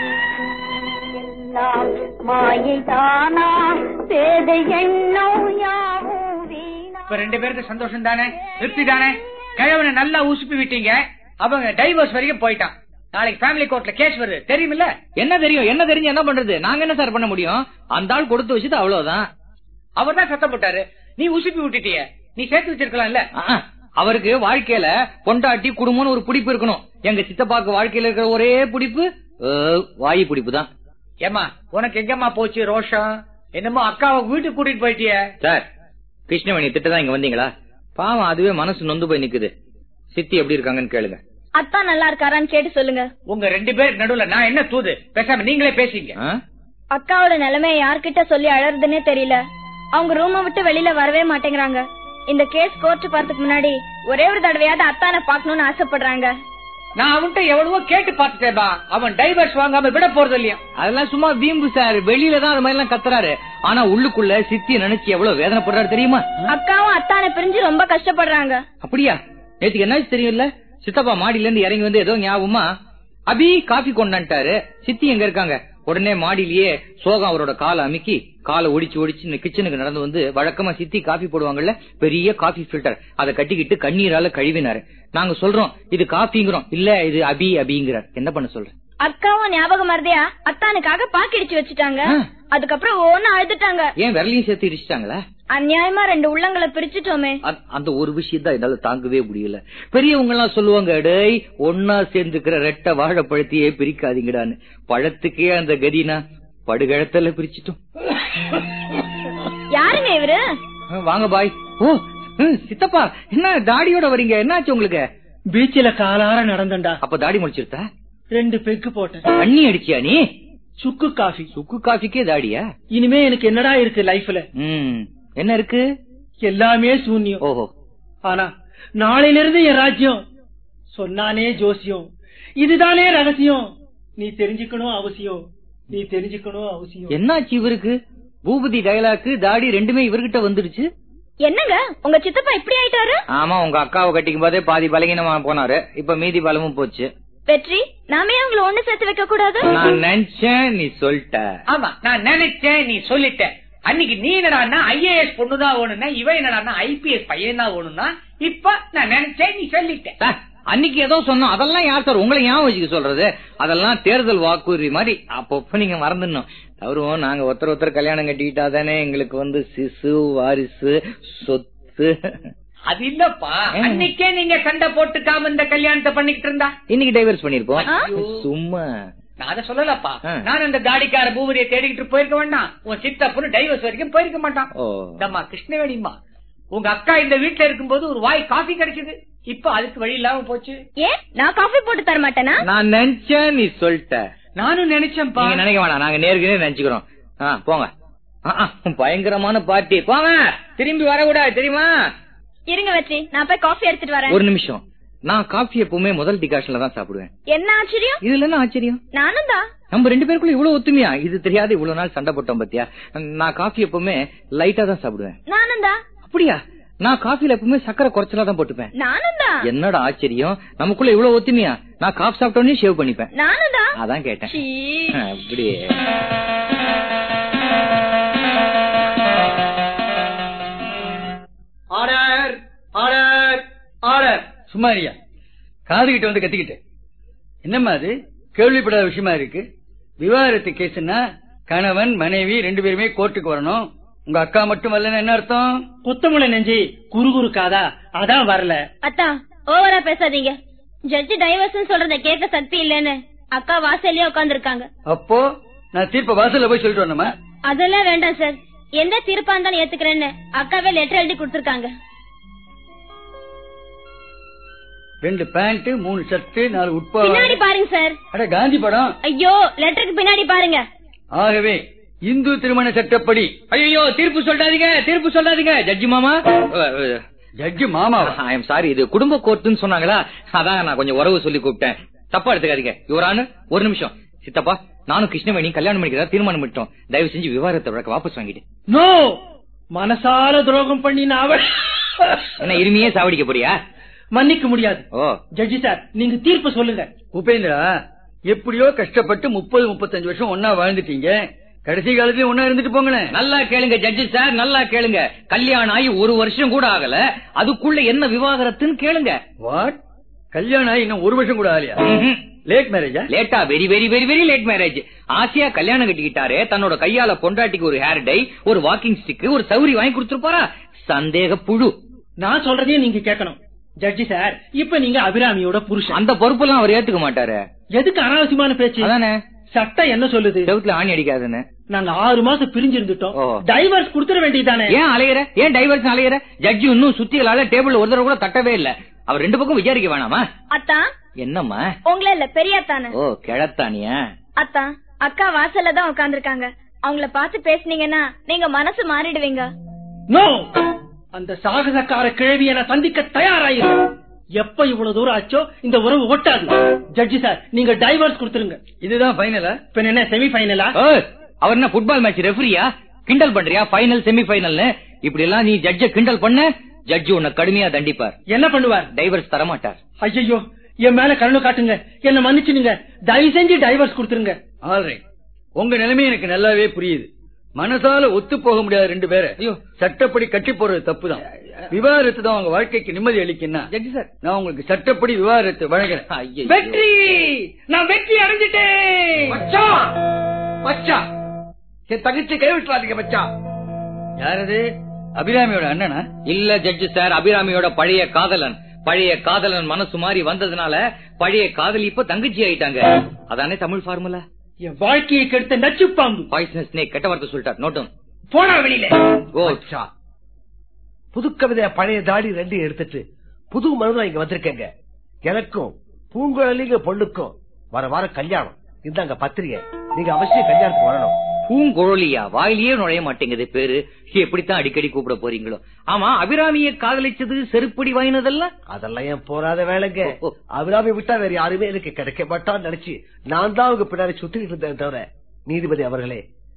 F: மாயைதானா பேதை எண்ணம் யாவும் வீணா
G: இப்ப ரெண்டு பேருக்கு சந்தோஷம் தானே திருப்தி தானே கிழவனை நல்லா உசுப்பி விட்டீங்க அவங்க டைவர்ஸ் வரைக்கும் போயிட்டான் நாளைக்கு ஃபேமிலி கோர்ட்ல கேஸ் வருது தெரியுமில்ல
A: என்ன தெரியும் என்ன தெரிஞ்சு என்ன பண்றது நாங்க என்ன சார் பண்ண முடியும் அந்த ஆள் கொடுத்து வச்சது அவ்வளவுதான்
G: அவர் தான் சத்தம் போட்டாரு நீ உசுப்பி விட்டுட்டிய நீ சேர்த்து வச்சிருக்கலாம்ல
A: ஆ, அவருக்கு வாழ்க்கையில பொண்டாட்டி குடும்பம்னு ஒரு பிடிப்பு இருக்கணும் எங்க சித்தப்பாக்கு வாழ்க்கையில இருக்கிற ஒரே பிடிப்பு அஹ், வாயு பிடிப்பு தான்
G: ஏமா உனக்கு எங்கம்மா போச்சு ரோஷம் என்னமோ அக்காவை வீட்டுக்கு கூட்டிட்டு போயிட்டிய
A: சார் கிருஷ்ணவேணி திட்டதான் இங்க வந்தீங்களா பாவம் அதுவே மனசு நொந்து போய் நிக்குது சித்தி எப்படி இருக்காங்கன்னு கேளுங்க
D: அத்தா நல்லா இருக்காரான்னு கேட்டு சொல்லுங்க
G: உங்க ரெண்டு பேர் நடுவுல நான் என்ன தூது பேசாம நீங்களே பேசிங்க
A: ஆ?
D: அக்காவோட நிலைமைய யார்கிட்ட சொல்லி அழறதுன்னே தெரியல அவங்க ரூமை விட்டு வெளியில வரவே மாட்டேங்கிறாங்க இந்த கேஸ் கோர்ட் போறதுக்கு முன்னாடி ஒரே ஒரு தடவையாவது அத்தானை பாக்கணும்னு ஆசைப்படுறாங்க
G: நான் அவன்கிட்ட எவ்வளவோ கேட்டு பாத்துட்டேன்பா அவன் டைவர்ஸ் வாங்காம விட போறது இல்லையா
A: அதெல்லாம் சும்மா வீம்பு சார் வெளியில தான் அது மாதிரி எல்லாம் கத்துறாரு ஆனா உள்ளுக்குள்ள சித்தி நினைச்சு எவ்வளவு வேதனைப்படுறாரு தெரியுமா
D: அக்காவும் அத்தானை பிரிஞ்சு ரொம்ப கஷ்டப்படுறாங்க
A: அப்படியா நேத்துக்கு என்னாச்சு தெரியும்ல சித்தப்பா மாடியில இருந்து இறங்கி வந்து ஏதோ ஞாபகமா அபி காஃபி கொண்டான்ட்டாரு சித்தி எங்க இருக்காங்க உடனே மாடியிலேயே சோகம் அவரோட காலை அமுக்கி காலை ஒடிச்சு ஒடிச்சு கிச்சனுக்கு நடந்து வந்து வழக்கமா சித்தி காஃபி போடுவாங்கல்ல பெரிய காஃபி ஃபில்டர் அதை கட்டிக்கிட்டு கண்ணீரால கழுவினாரு நாங்க சொல்றோம் இது காஃபிங்கிறோம் இல்ல இது அபி அபிங்கிறார் என்ன பண்ண சொல்ற
D: அக்காவும் ஞாபகம் மறதியா அத்தானுக்காக பாக்கிடிச்சு வச்சுட்டாங்க
A: ஆ.
D: அதுக்கப்புறம் ஒன்னு அழுதுட்டாங்க
A: ஏன் விரலையும் சேர்த்து இடிச்சிட்டாங்களா
D: அநியாயமா ரெண்டு உள்ளங்களை பிரிச்சுட்டோமே
A: அ- அந்த ஒரு விஷயம் தான் என்னால தாங்கவே முடியல பெரியவங்க எல்லாம் சொல்லுவாங்க டேய் ஒன்னா சேர்ந்துக்கிற ரெட்ட வாழைப்பழத்தையே பிரிக்காதீங்கடான்னு பழத்துக்கே அந்த கதினா படுகழத்தல பிரிச்சிட்டோம்
D: யாருங்க இவரு
A: ஆ, வாங்க பாய் ஓ ம், சித்தப்பா என்ன தாடியோட வரீங்க என்னாச்சு உங்களுக்கு
E: பீச்சில காலார நடந்தண்டா
A: அப்ப தாடி முடிச்சிருத்தா
E: ரெண்டு பெக்கு போட்டேன்
A: தண்ணி அடிச்சியா நீ
E: சுக்கு காஃபி
A: சுக்கு காஃபிக்கே தாடியா
E: இனிமே எனக்கு என்னடா இருக்கு லைஃப்ல
A: ம் என்ன இருக்கு
E: எல்லாமே சூன்யம்
A: ஓஹோ
E: ஆனா நாளையில இருந்து என் ராஜ்யம் சொன்னானே ஜோசியம் இதுதானே ரகசியம் நீ தெரிஞ்சுக்கணும் அவசியம் நீ தெரிஞ்சுக்கணும் அவசியம்
A: என்னாச்சு இவருக்கு பூபதி டயலாக்கு தாடி ரெண்டுமே இவர்கிட்ட வந்துருச்சு
D: என்னங்க உங்க சித்தப்பா இப்படி ஆயிட்டாரு
A: ஆமா உங்க அக்காவை கட்டிக்கும் போதே பாதி பலகீனமா போனாரு இப்ப மீதி பலமும் போச்சு
D: வெற்றி நாமே அவங்கள ஒண்ணு சேர்த்து வைக்க கூடாது
A: நான் நினைச்சேன் நீ சொல்லிட்ட
G: ஆமா நான் நினைச்சேன் நீ சொல்லிட்ட அன்னைக்கு நீ என்னடான்னா ஐஏஎஸ் பொண்ணுதான் ஓணுனா இவன் என்னடான்னா ஐபிஎஸ் பையன் தான் ஓணுனா இப்ப நான் நினைச்சேன் நீ சொல்லிட்ட
A: சார், அன்னைக்கு ஏதோ சொன்னோம் அதெல்லாம் யார் சார் உங்களை ஏன் வச்சுக்க சொல்றது அதெல்லாம் தேர்தல் வாக்குறுதி மாதிரி அப்பப்ப நீங்க மறந்துடணும் தவறுவோம் நாங்க ஒருத்தர் ஒருத்தர் கல்யாணம் கட்டிக்கிட்டா தானே எங்களுக்கு வந்து சிசு வாரிசு சொத்து
G: அது இல்லப்பா
A: ஏன்?
G: அன்னைக்கே நீங்க சண்டை போட்டுக்காம இந்த கல்யாணத்தை பண்ணிக்கிட்டு இருந்தா
A: இன்னைக்கு டைவர்ஸ் பண்ணிருப்போம்
D: ஆ?
A: சும்மா
G: நான் அதை சொல்லலப்பா
A: ஆ.
G: நான் அந்த தாடிக்கார பூவரியை தேடிக்கிட்டு போயிருக்க வேண்டாம் உன் சித்தப்புன்னு டைவர்ஸ் வரைக்கும் போயிருக்க மாட்டான்
A: ஓ
G: இந்தம்மா கிருஷ்ணவேணிம்மா உங்க அக்கா இந்த வீட்டுல இருக்கும்போது ஒரு வாய் காஃபி கிடைச்சது இப்ப அதுக்கு வழி இல்லாம போச்சு
D: ஏன் நான் காஃபி போட்டு தர மாட்டேனா
A: நான் நினைச்சேன் நீ சொல்லிட்ட
G: நானும் நினைச்சேன்ப்பா
A: நீங்க நினைக்க வேணாம் நாங்க நேருக்கு நினைச்சுக்கிறோம் ஆ, போங்க ஆ, ஆ, பயங்கரமான பார்ட்டி போங்க திரும்பி வரக்கூடாது தெரியுமா
D: இருங்க வெற்றி நான் போய் காஃபி எடுத்துட்டு வரேன்
A: ஒரு நிமிஷம் நான் காஃபி எப்பவுமே முதல் டிகாஷன்ல தான் சாப்பிடுவேன்
D: என்ன ஆச்சரியம்
A: இதுல என்ன ஆச்சரியம்
D: நானும் தான்
A: நம்ம ரெண்டு பேருக்குள்ள இவ்வளவு ஒத்துமையா இது தெரியாது இவ்வளவு நாள் சண்டை போட்டோம் பத்தியா நான் காஃபி எப்பவுமே லைட்டா தான் சாப்பிடுவேன்
D: நானும் தான்
A: அப்படியா நான் காஃபில எப்பவுமே சக்கரை குறைச்சலா தான் போட்டுப்பேன்
D: நானும் தான்
A: என்னடா ஆச்சரியம் நமக்குள்ள இவ்வளவு ஒத்துமையா நான் காஃபி சாப்பிட்டோன்னே ஷேவ் பண்ணிப்பேன்
D: நானும் தான்
A: அதான் கேட்டேன்
D: சீ.
A: அப்படியே
B: ஆர்டர் ஆர்டர் ஆர்டர் சும்மாரியா காது கிட்ட வந்து கத்திக்கிட்டு என்னம்மா அது கேள்விப்படாத விஷயமா இருக்கு விவாகரத்து கேஸ்னா கணவன் மனைவி ரெண்டு பேருமே கோர்ட்டுக்கு வரணும் உங்க அக்கா மட்டும் வரலன்னு என்ன அர்த்தம்
E: குத்தமுளை நெஞ்சி குறுகுறுக்காதா அதான் வரல
D: அத்தா ஓவரா பேசாதீங்க ஜட்ஜி டைவர்ஸ் சொல்றத கேட்க சக்தி இல்லன்னு அக்கா வாசல்லயே உட்கார்ந்திருக்காங்க
B: அப்போ நான் தீர்ப்ப வாசல்ல போய் சொல்லிட்டு வரணுமா
D: அதெல்லாம் வேண்டாம் சார் எந்த தீர்ப்பா இருந்தாலும் ஏத்துக்கிறேன்னு அக்காவே லெட்டர் எழுதி கொடுத்திருக்காங்க
B: ரெண்டு பேண்ட் மூணு ஷர்ட் நாலு உட்பா
D: பின்னாடி பாருங்க சார்
B: அட காந்தி படம்
D: ஐயோ லெட்டருக்கு பின்னாடி பாருங்க
B: ஆகவே இந்து திருமண சட்டப்படி
A: ஐயோ தீர்ப்பு சொல்லாதீங்க தீர்ப்பு சொல்லாதீங்க ஜட்ஜி மாமா
B: ஜட்ஜி மாமா
A: ஐ எம் சாரி இது குடும்ப கோர்ட்டுன்னு சொன்னாங்களா அதான் நான் கொஞ்சம் உறவு சொல்லி கூப்பிட்டேன் தப்பா எடுத்துக்காதீங்க யுவரானு ஒரு நிமிஷம் சித்தப்பா நானும் கிருஷ்ணவேணி கல்யாணம் பண்ணிக்கிறதா தீர்மானம் பண்ணிட்டோம் தயவு செஞ்சு விவாதத்தை வழக்க வாபஸ் வாங்கிட்டு
E: நோ மனசால துரோகம் பண்ணி நான் அவ-
A: என்ன இருமையே சாவடிக்க போறியா
E: மன்னிக்க முடியாது
A: ஓ
E: ஜட்ஜி சார் நீங்க தீர்ப்பு சொல்லுங்க
B: உபேந்திரா எப்படியோ கஷ்டப்பட்டு முப்பது முப்பத்தஞ்சு வருஷம் ஒன்னா வாழ்ந்துட்டீங்க கடைசி காலத்துல ஒன்னா இருந்துட்டு போங்களேன்
A: நல்லா கேளுங்க ஜட்ஜி சார் நல்லா கேளுங்க கல்யாணம் ஆகி ஒரு வருஷம் கூட ஆகல அதுக்குள்ள என்ன விவாகரத்துன்னு கேளுங்க
B: வாட் கல்யாணம் ஆகி இன்னும் ஒரு வருஷம் கூட ஆகலையா லேட் மேரேஜா
A: லேட்டா very very very very late marriage ஆசையா கல்யாணம் கட்டிக்கிட்டாரு தன்னோட கையால பொண்டாட்டிக்கு ஒரு ஹேர் டை ஒரு வாக்கிங் ஸ்டிக் ஒரு சௌரி வாங்கி கொடுத்துருப்பாரா சந்தேக புழு
E: நான் சொல்றதையும் நீங்க கேட்கணும் ஜட்ஜி சார் இப்ப நீங்க அபிராமியோட புருஷன்
A: அந்த பொறுப்பெல்லாம் அவர் ஏத்துக்க மாட்டாரு
E: எதுக்கு அனாவசியமான பேச்சு
A: அதானே
E: சட்டம் என்ன சொல்லுது
A: செவுத்துல ஆணி அடிக்காதுன்னு
E: நாங்க ஆறு மாசம் பிரிஞ்சிருந்துட்டோம்
A: ஓ.
E: டைவர்ஸ் கொடுத்துட வேண்டியதானே
A: ஏன் அலையிற ஏன் டைவர்ஸ் அலையிற ஜட்ஜி இன்னும் சுத்திகளால டேபிள் ஒரு தடவை கூட தட்டவே இல்ல அவர் ரெண்டு பக்கம் விசாரிக்க வேணாமா
D: அத்தா
A: என்னம்மா
D: உங்கள இல்ல பெரியத்தானே
A: ஓ கிழத்தானியா
D: அத்தா அக்கா வாசல்ல தான் உட்கார்ந்திருக்காங்க அவங்கள பார்த்து பேசுனீங்கன்னா நீங்க மனசு மாறிடுவீங்க
E: நோ அந்த சாகசக்கார கிழவியை நான் சந்திக்க தயாராயிரு எப்ப இவ்வளவு தூரம் ஆச்சோ இந்த உறவு ஒட்டாது ஜட்ஜி சார் நீங்க டைவர்ஸ் கொடுத்துருங்க
B: இதுதான் ஃபைனலா
E: இப்ப என்ன செமி ஃபைனலா
A: ஏய், அவர் என்ன ஃபுட்பால் மேட்ச் ரெஃபரியா கிண்டல் பண்றியா ஃபைனல் செமி ஃபைனல்னு இப்படி எல்லாம் நீ ஜட்ஜ கிண்டல் பண்ண ஜட்ஜி உன்னை கடுமையா தண்டிப்பார்
E: என்ன பண்ணுவார்
A: டைவர்ஸ் தர மாட்டார்
E: ஐயோ என் மேல கருணை காட்டுங்க என்ன மன்னிச்சுடுங்க தயவு செஞ்சு டைவர்ஸ் கொடுத்துருங்க
B: ஆல்ரைட் உங்க நிலைமை எனக்கு நல்லாவே புரியுது மனசால ஒத்து போக முடியாத ரெண்டு பேரை ஐயோ சட்டப்படி கட்டி போறது தப்புதான் விவாகரத்து தான் உங்க வாழ்க்கைக்கு நிம்மதி அளிக்குன்னா
A: ஜட்ஜி சார்
B: நான் உங்களுக்கு சட்டப்படி விவாகரத்து வழங்குறேன்
A: ஐயோ
G: வெற்றி நான் வெற்றி அடைஞ்சிட்டேன்
I: மச்சான் மச்சான் என் தங்கச்சி கைவிட்டுறாதீங்க மச்சான்
B: யாரது அபிராமியோட அண்ணனா
A: இல்ல ஜட்ஜி சார் அபிராமியோட பழைய காதலன் பழைய காதலன் மனசு மாறி வந்ததுனால பழைய காதலி இப்ப தங்கச்சி ஆயிட்டாங்க அதானே தமிழ் ஃபார்முலா
E: என் வாழ்க்கையை கெடுத்த நச்சு பாம்பு
A: பாய்சன் ஸ்னேக் கெட்ட வார்த்தை சொல்லிட்டார் நோட்டும்
E: போனா வெளியில
A: கோ
I: அச்சா. புது கவிதை பழைய தாடி ரெண்டையும் எடுத்துட்டு புது மனதா இங்க வந்திருக்கேங்க எனக்கும் பூங்குழலிங்க பொண்ணுக்கும் வர வாரம் கல்யாணம் இந்தாங்க பத்திரிகை நீங்க அவசியம் கல்யாணத்துக்கு வரணும்
A: பூங்குழலியா வாயிலேயே நுழைய மாட்டேங்குது பேரு எப்படித்தான் அடிக்கடி கூப்பிட போறீங்களோ ஆமா அபிராமிய காதலிச்சது செருப்படி வாங்கினதெல்லாம்
I: அதெல்லாம் ஏன் போராத வேலைங்க
A: ஓ.
I: அபிராமி விட்டா வேற யாருமே எனக்கு கிடைக்க மாட்டான்னு நினைச்சு நான் தான் அவங்க பின்னாடி சுத்திட்டு இருந்தேன் தவிர நீதிபதி அவர்களே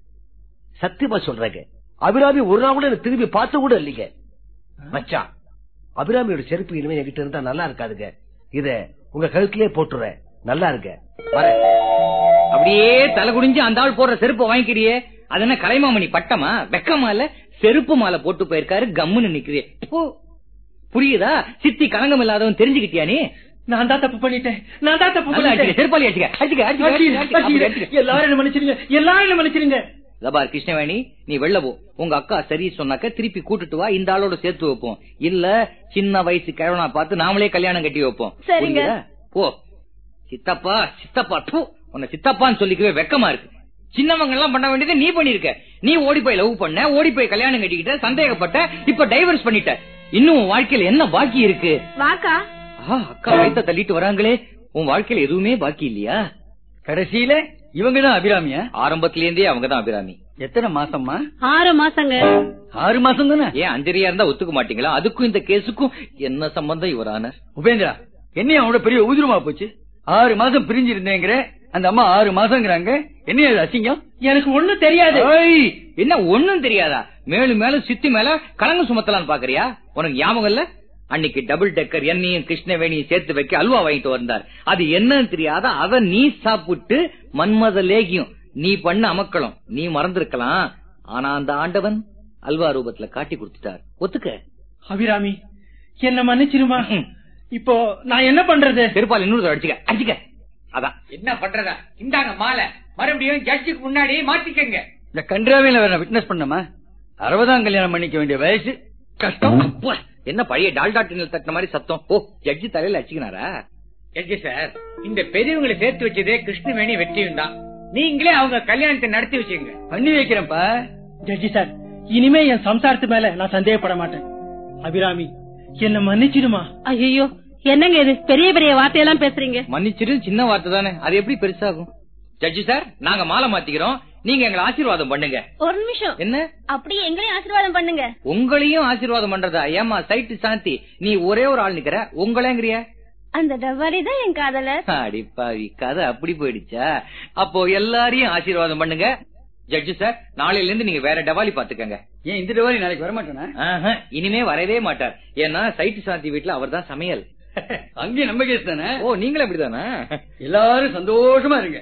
I: சத்தியமா சொல்றேங்க அபிராமி ஒரு நாள் கூட எனக்கு திரும்பி பார்த்து கூட இல்லைங்க மச்சான் அபிராமியோட செருப்பு இனிமே என்கிட்ட இருந்தா நல்லா இருக்காதுங்க இத உங்க கழுத்திலே போட்டுறேன் நல்லா இருங்க வரேன்
A: அப்படியே தலை குடிஞ்சு அந்த ஆள் போடுற செருப்பு வாங்கிக்கிறியே அது என்ன கலைமாமணி பட்டமா வெக்கமா இல்ல செருப்பு மாலை போட்டு போயிருக்காரு கம்முன்னு நிக்கிறியே போ. புரியுதா சித்தி கலங்கம் இல்லாதவன் தெரிஞ்சுக்கிட்டியா நீ
E: நான் தான் தப்பு பண்ணிட்டேன் நான் தான் தப்பு
A: நல்லா அடிச்சுக்க,
E: பண்ணிட்டேன்
A: செருப்பாளி அடிச்சுக்க, அடிச்சுக்க, அடிச்சுக்க, அடிச்சுக்க, அடிச்சுக்க, அப்படி அடிச்சுக்க.
E: எல்லாரும் என்ன மன்னிச்சிருங்க எல்லாரும் என்ன மன்னிச்சிருங்க
A: லபார் கிருஷ்ணவேணி நீ வெளில போ உங்க அக்கா சரி சொன்னாக்க திருப்பி கூட்டிட்டு வா இந்த ஆளோட சேர்த்து வைப்போம் இல்ல சின்ன வயசு கிழவனா பார்த்து நாமளே கல்யாணம் கட்டி வைப்போம்
C: சரிங்க.
A: புரியுதா? போ சித்தப்பா சித்தப்பா தூ உன்னை சித்தப்பான்னு சொல்லிக்கவே வெக்கமா இருக்கு சின்னவங்க எல்லாம் பண்ண வேண்டியது நீ பண்ணிருக்க நீ ஓடி போய் லவ் பண்ண ஓடி போய் கல்யாணம் கட்டிக்கிட்ட சந்தேகப்பட்ட இப்ப டைவர்ஸ் பண்ணிட்ட இன்னும் உன் வாழ்க்கையில என்ன பாக்கி இருக்கு
C: வாக்கா
A: ஆ, அக்கா வயித்த தள்ளிட்டு வராங்களே உன் வாழ்க்கையில எதுவுமே பாக்கி இல்லையா
B: கடைசியில இவங்க தான் அபிராமியா
A: ஆரம்பத்துல இருந்தே அவங்கதான் அபிராமி
B: எத்தனை மாசம்மா
C: ஆறு மாசங்க
B: ஆறு மாசம் தானே
A: ஏன் அஞ்சரியா இருந்தா ஒத்துக்க மாட்டீங்களா அதுக்கும் இந்த கேஸுக்கும் என்ன சம்பந்தம் இவரான
B: உபேந்திரா என்னைய அவனோட பெரிய ஊதுருமா போச்சு ஆறு மாசம் பிரிஞ்சு இருந்தேங்கிற அந்த அம்மா ஆறு மாசங்கிறாங்க என்ன இது அசிங்கம்
E: எனக்கு ஒண்ணும் தெரியாது
A: ஏய், என்ன ஒண்ணும் தெரியாதா மேலும் மேலும் சித்தி மேல கலங்க சுமத்தலான்னு பாக்குறியா உனக்கு ஞாபகம் இல்ல அன்னைக்கு டபுள் டெக்கர் என்னையும் கிருஷ்ணவேணியும் சேர்த்து வைக்க அல்வா வாங்கிட்டு வந்தார் அது என்னன்னு தெரியாத அத நீ சாப்பிட்டு மன்மத லேகியம் நீ பண்ண அமக்களம் நீ மறந்திருக்கலாம் ஆனா அந்த ஆண்டவன் அல்வா ரூபத்துல காட்டி கொடுத்துட்டார் ஒத்துக்க
E: அபிராமி என்ன மன்னிச்சிருமா
A: ம்.
E: இப்போ நான் என்ன பண்றது
A: பெருப்பால் இன்னொரு தடவை அடிச்சுக்க அடிச்சுக்க அதான்
G: என்ன பண்றதா இந்தாங்க மாலை மறுபடியும் ஜட்ஜுக்கு முன்னாடி மாத்திக்கங்க
B: இந்த கன்றாவில வேற விட்னஸ் பண்ணமா அறுபதாம் கல்யாணம் பண்ணிக்க வேண்டிய வயசு கஷ்டம்
A: அப்பா, என்ன பழைய டால்டா டின்னல் தட்டின மாதிரி சத்தம் ஓ ஜட்ஜி தலையில அடிச்சுக்கினாரா
G: ஜட்ஜி சார் இந்த பெரியவங்களை சேர்த்து வச்சதே கிருஷ்ணவேணி வெற்றியும் தான் நீங்களே அவங்க கல்யாணத்தை நடத்தி வச்சுங்க
B: பண்ணி வைக்கிறேன்ப்பா
E: ஜட்ஜி சார் இனிமே என் சம்சாரத்து மேல நான் சந்தேகப்பட மாட்டேன் அபிராமி என்ன மன்னிச்சிடுமா
C: ஐயோ என்னங்க இது பெரிய பெரிய வார்த்தையெல்லாம் பேசுறீங்க
A: மன்னிச்சிரு சின்ன வார்த்தை தானே அது எப்படி பெருசாகும் ஜட்ஜி சார் நாங்க மாலை மாத்திக்கிறோம் நீங்க எங்களை ஆசீர்வாதம் பண்ணுங்க
D: ஒரு நிமிஷம்
A: என்ன
D: அப்படியே எங்களையும் ஆசீர்வாதம் பண்ணுங்க
A: உங்களையும் ஆசீர்வாதம் பண்றதா ஏமா சைட்டு சாந்தி நீ ஒரே ஒரு ஆள் நிக்கிற உங்களேங்கிறிய
D: அந்த டவாரி தான் என் காதலர்
A: அடிப்பாவி கதை அப்படி போயிடுச்சா அப்போ எல்லாரையும் ஆசீர்வாதம் பண்ணுங்க ஜட்ஜி சார் நாளையில இருந்து நீங்க வேற டவாலி பாத்துக்கங்க
B: ஏன் இந்த டவாரி நாளைக்கு வரமாட்டானா
A: ஆஹா, இனிமே வரவே மாட்டார் ஏன்னா சைட்டு சாந்தி வீட்டுல அவர்தான் சமையல்
B: அங்கேயும் நம்ம கேஸ் தானே
A: ஓ நீங்களும் அப்படிதானா
B: எல்லாரும் சந்தோஷமா இருங்க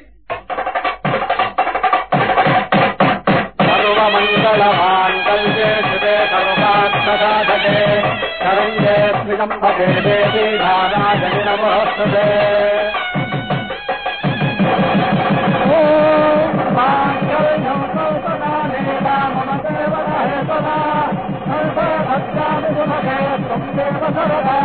J: सर्वमङ्गलमाङ्गल्ये शिवे सर्वार्थसाधके शरण्ये त्रिजम्बके देवी नारायणि नमोऽस्तुते ॐ माङ्गल्यं कौतदानेन मम देवरहेतदा सर्वभद्राणि सुभगे त्वं देव सरदा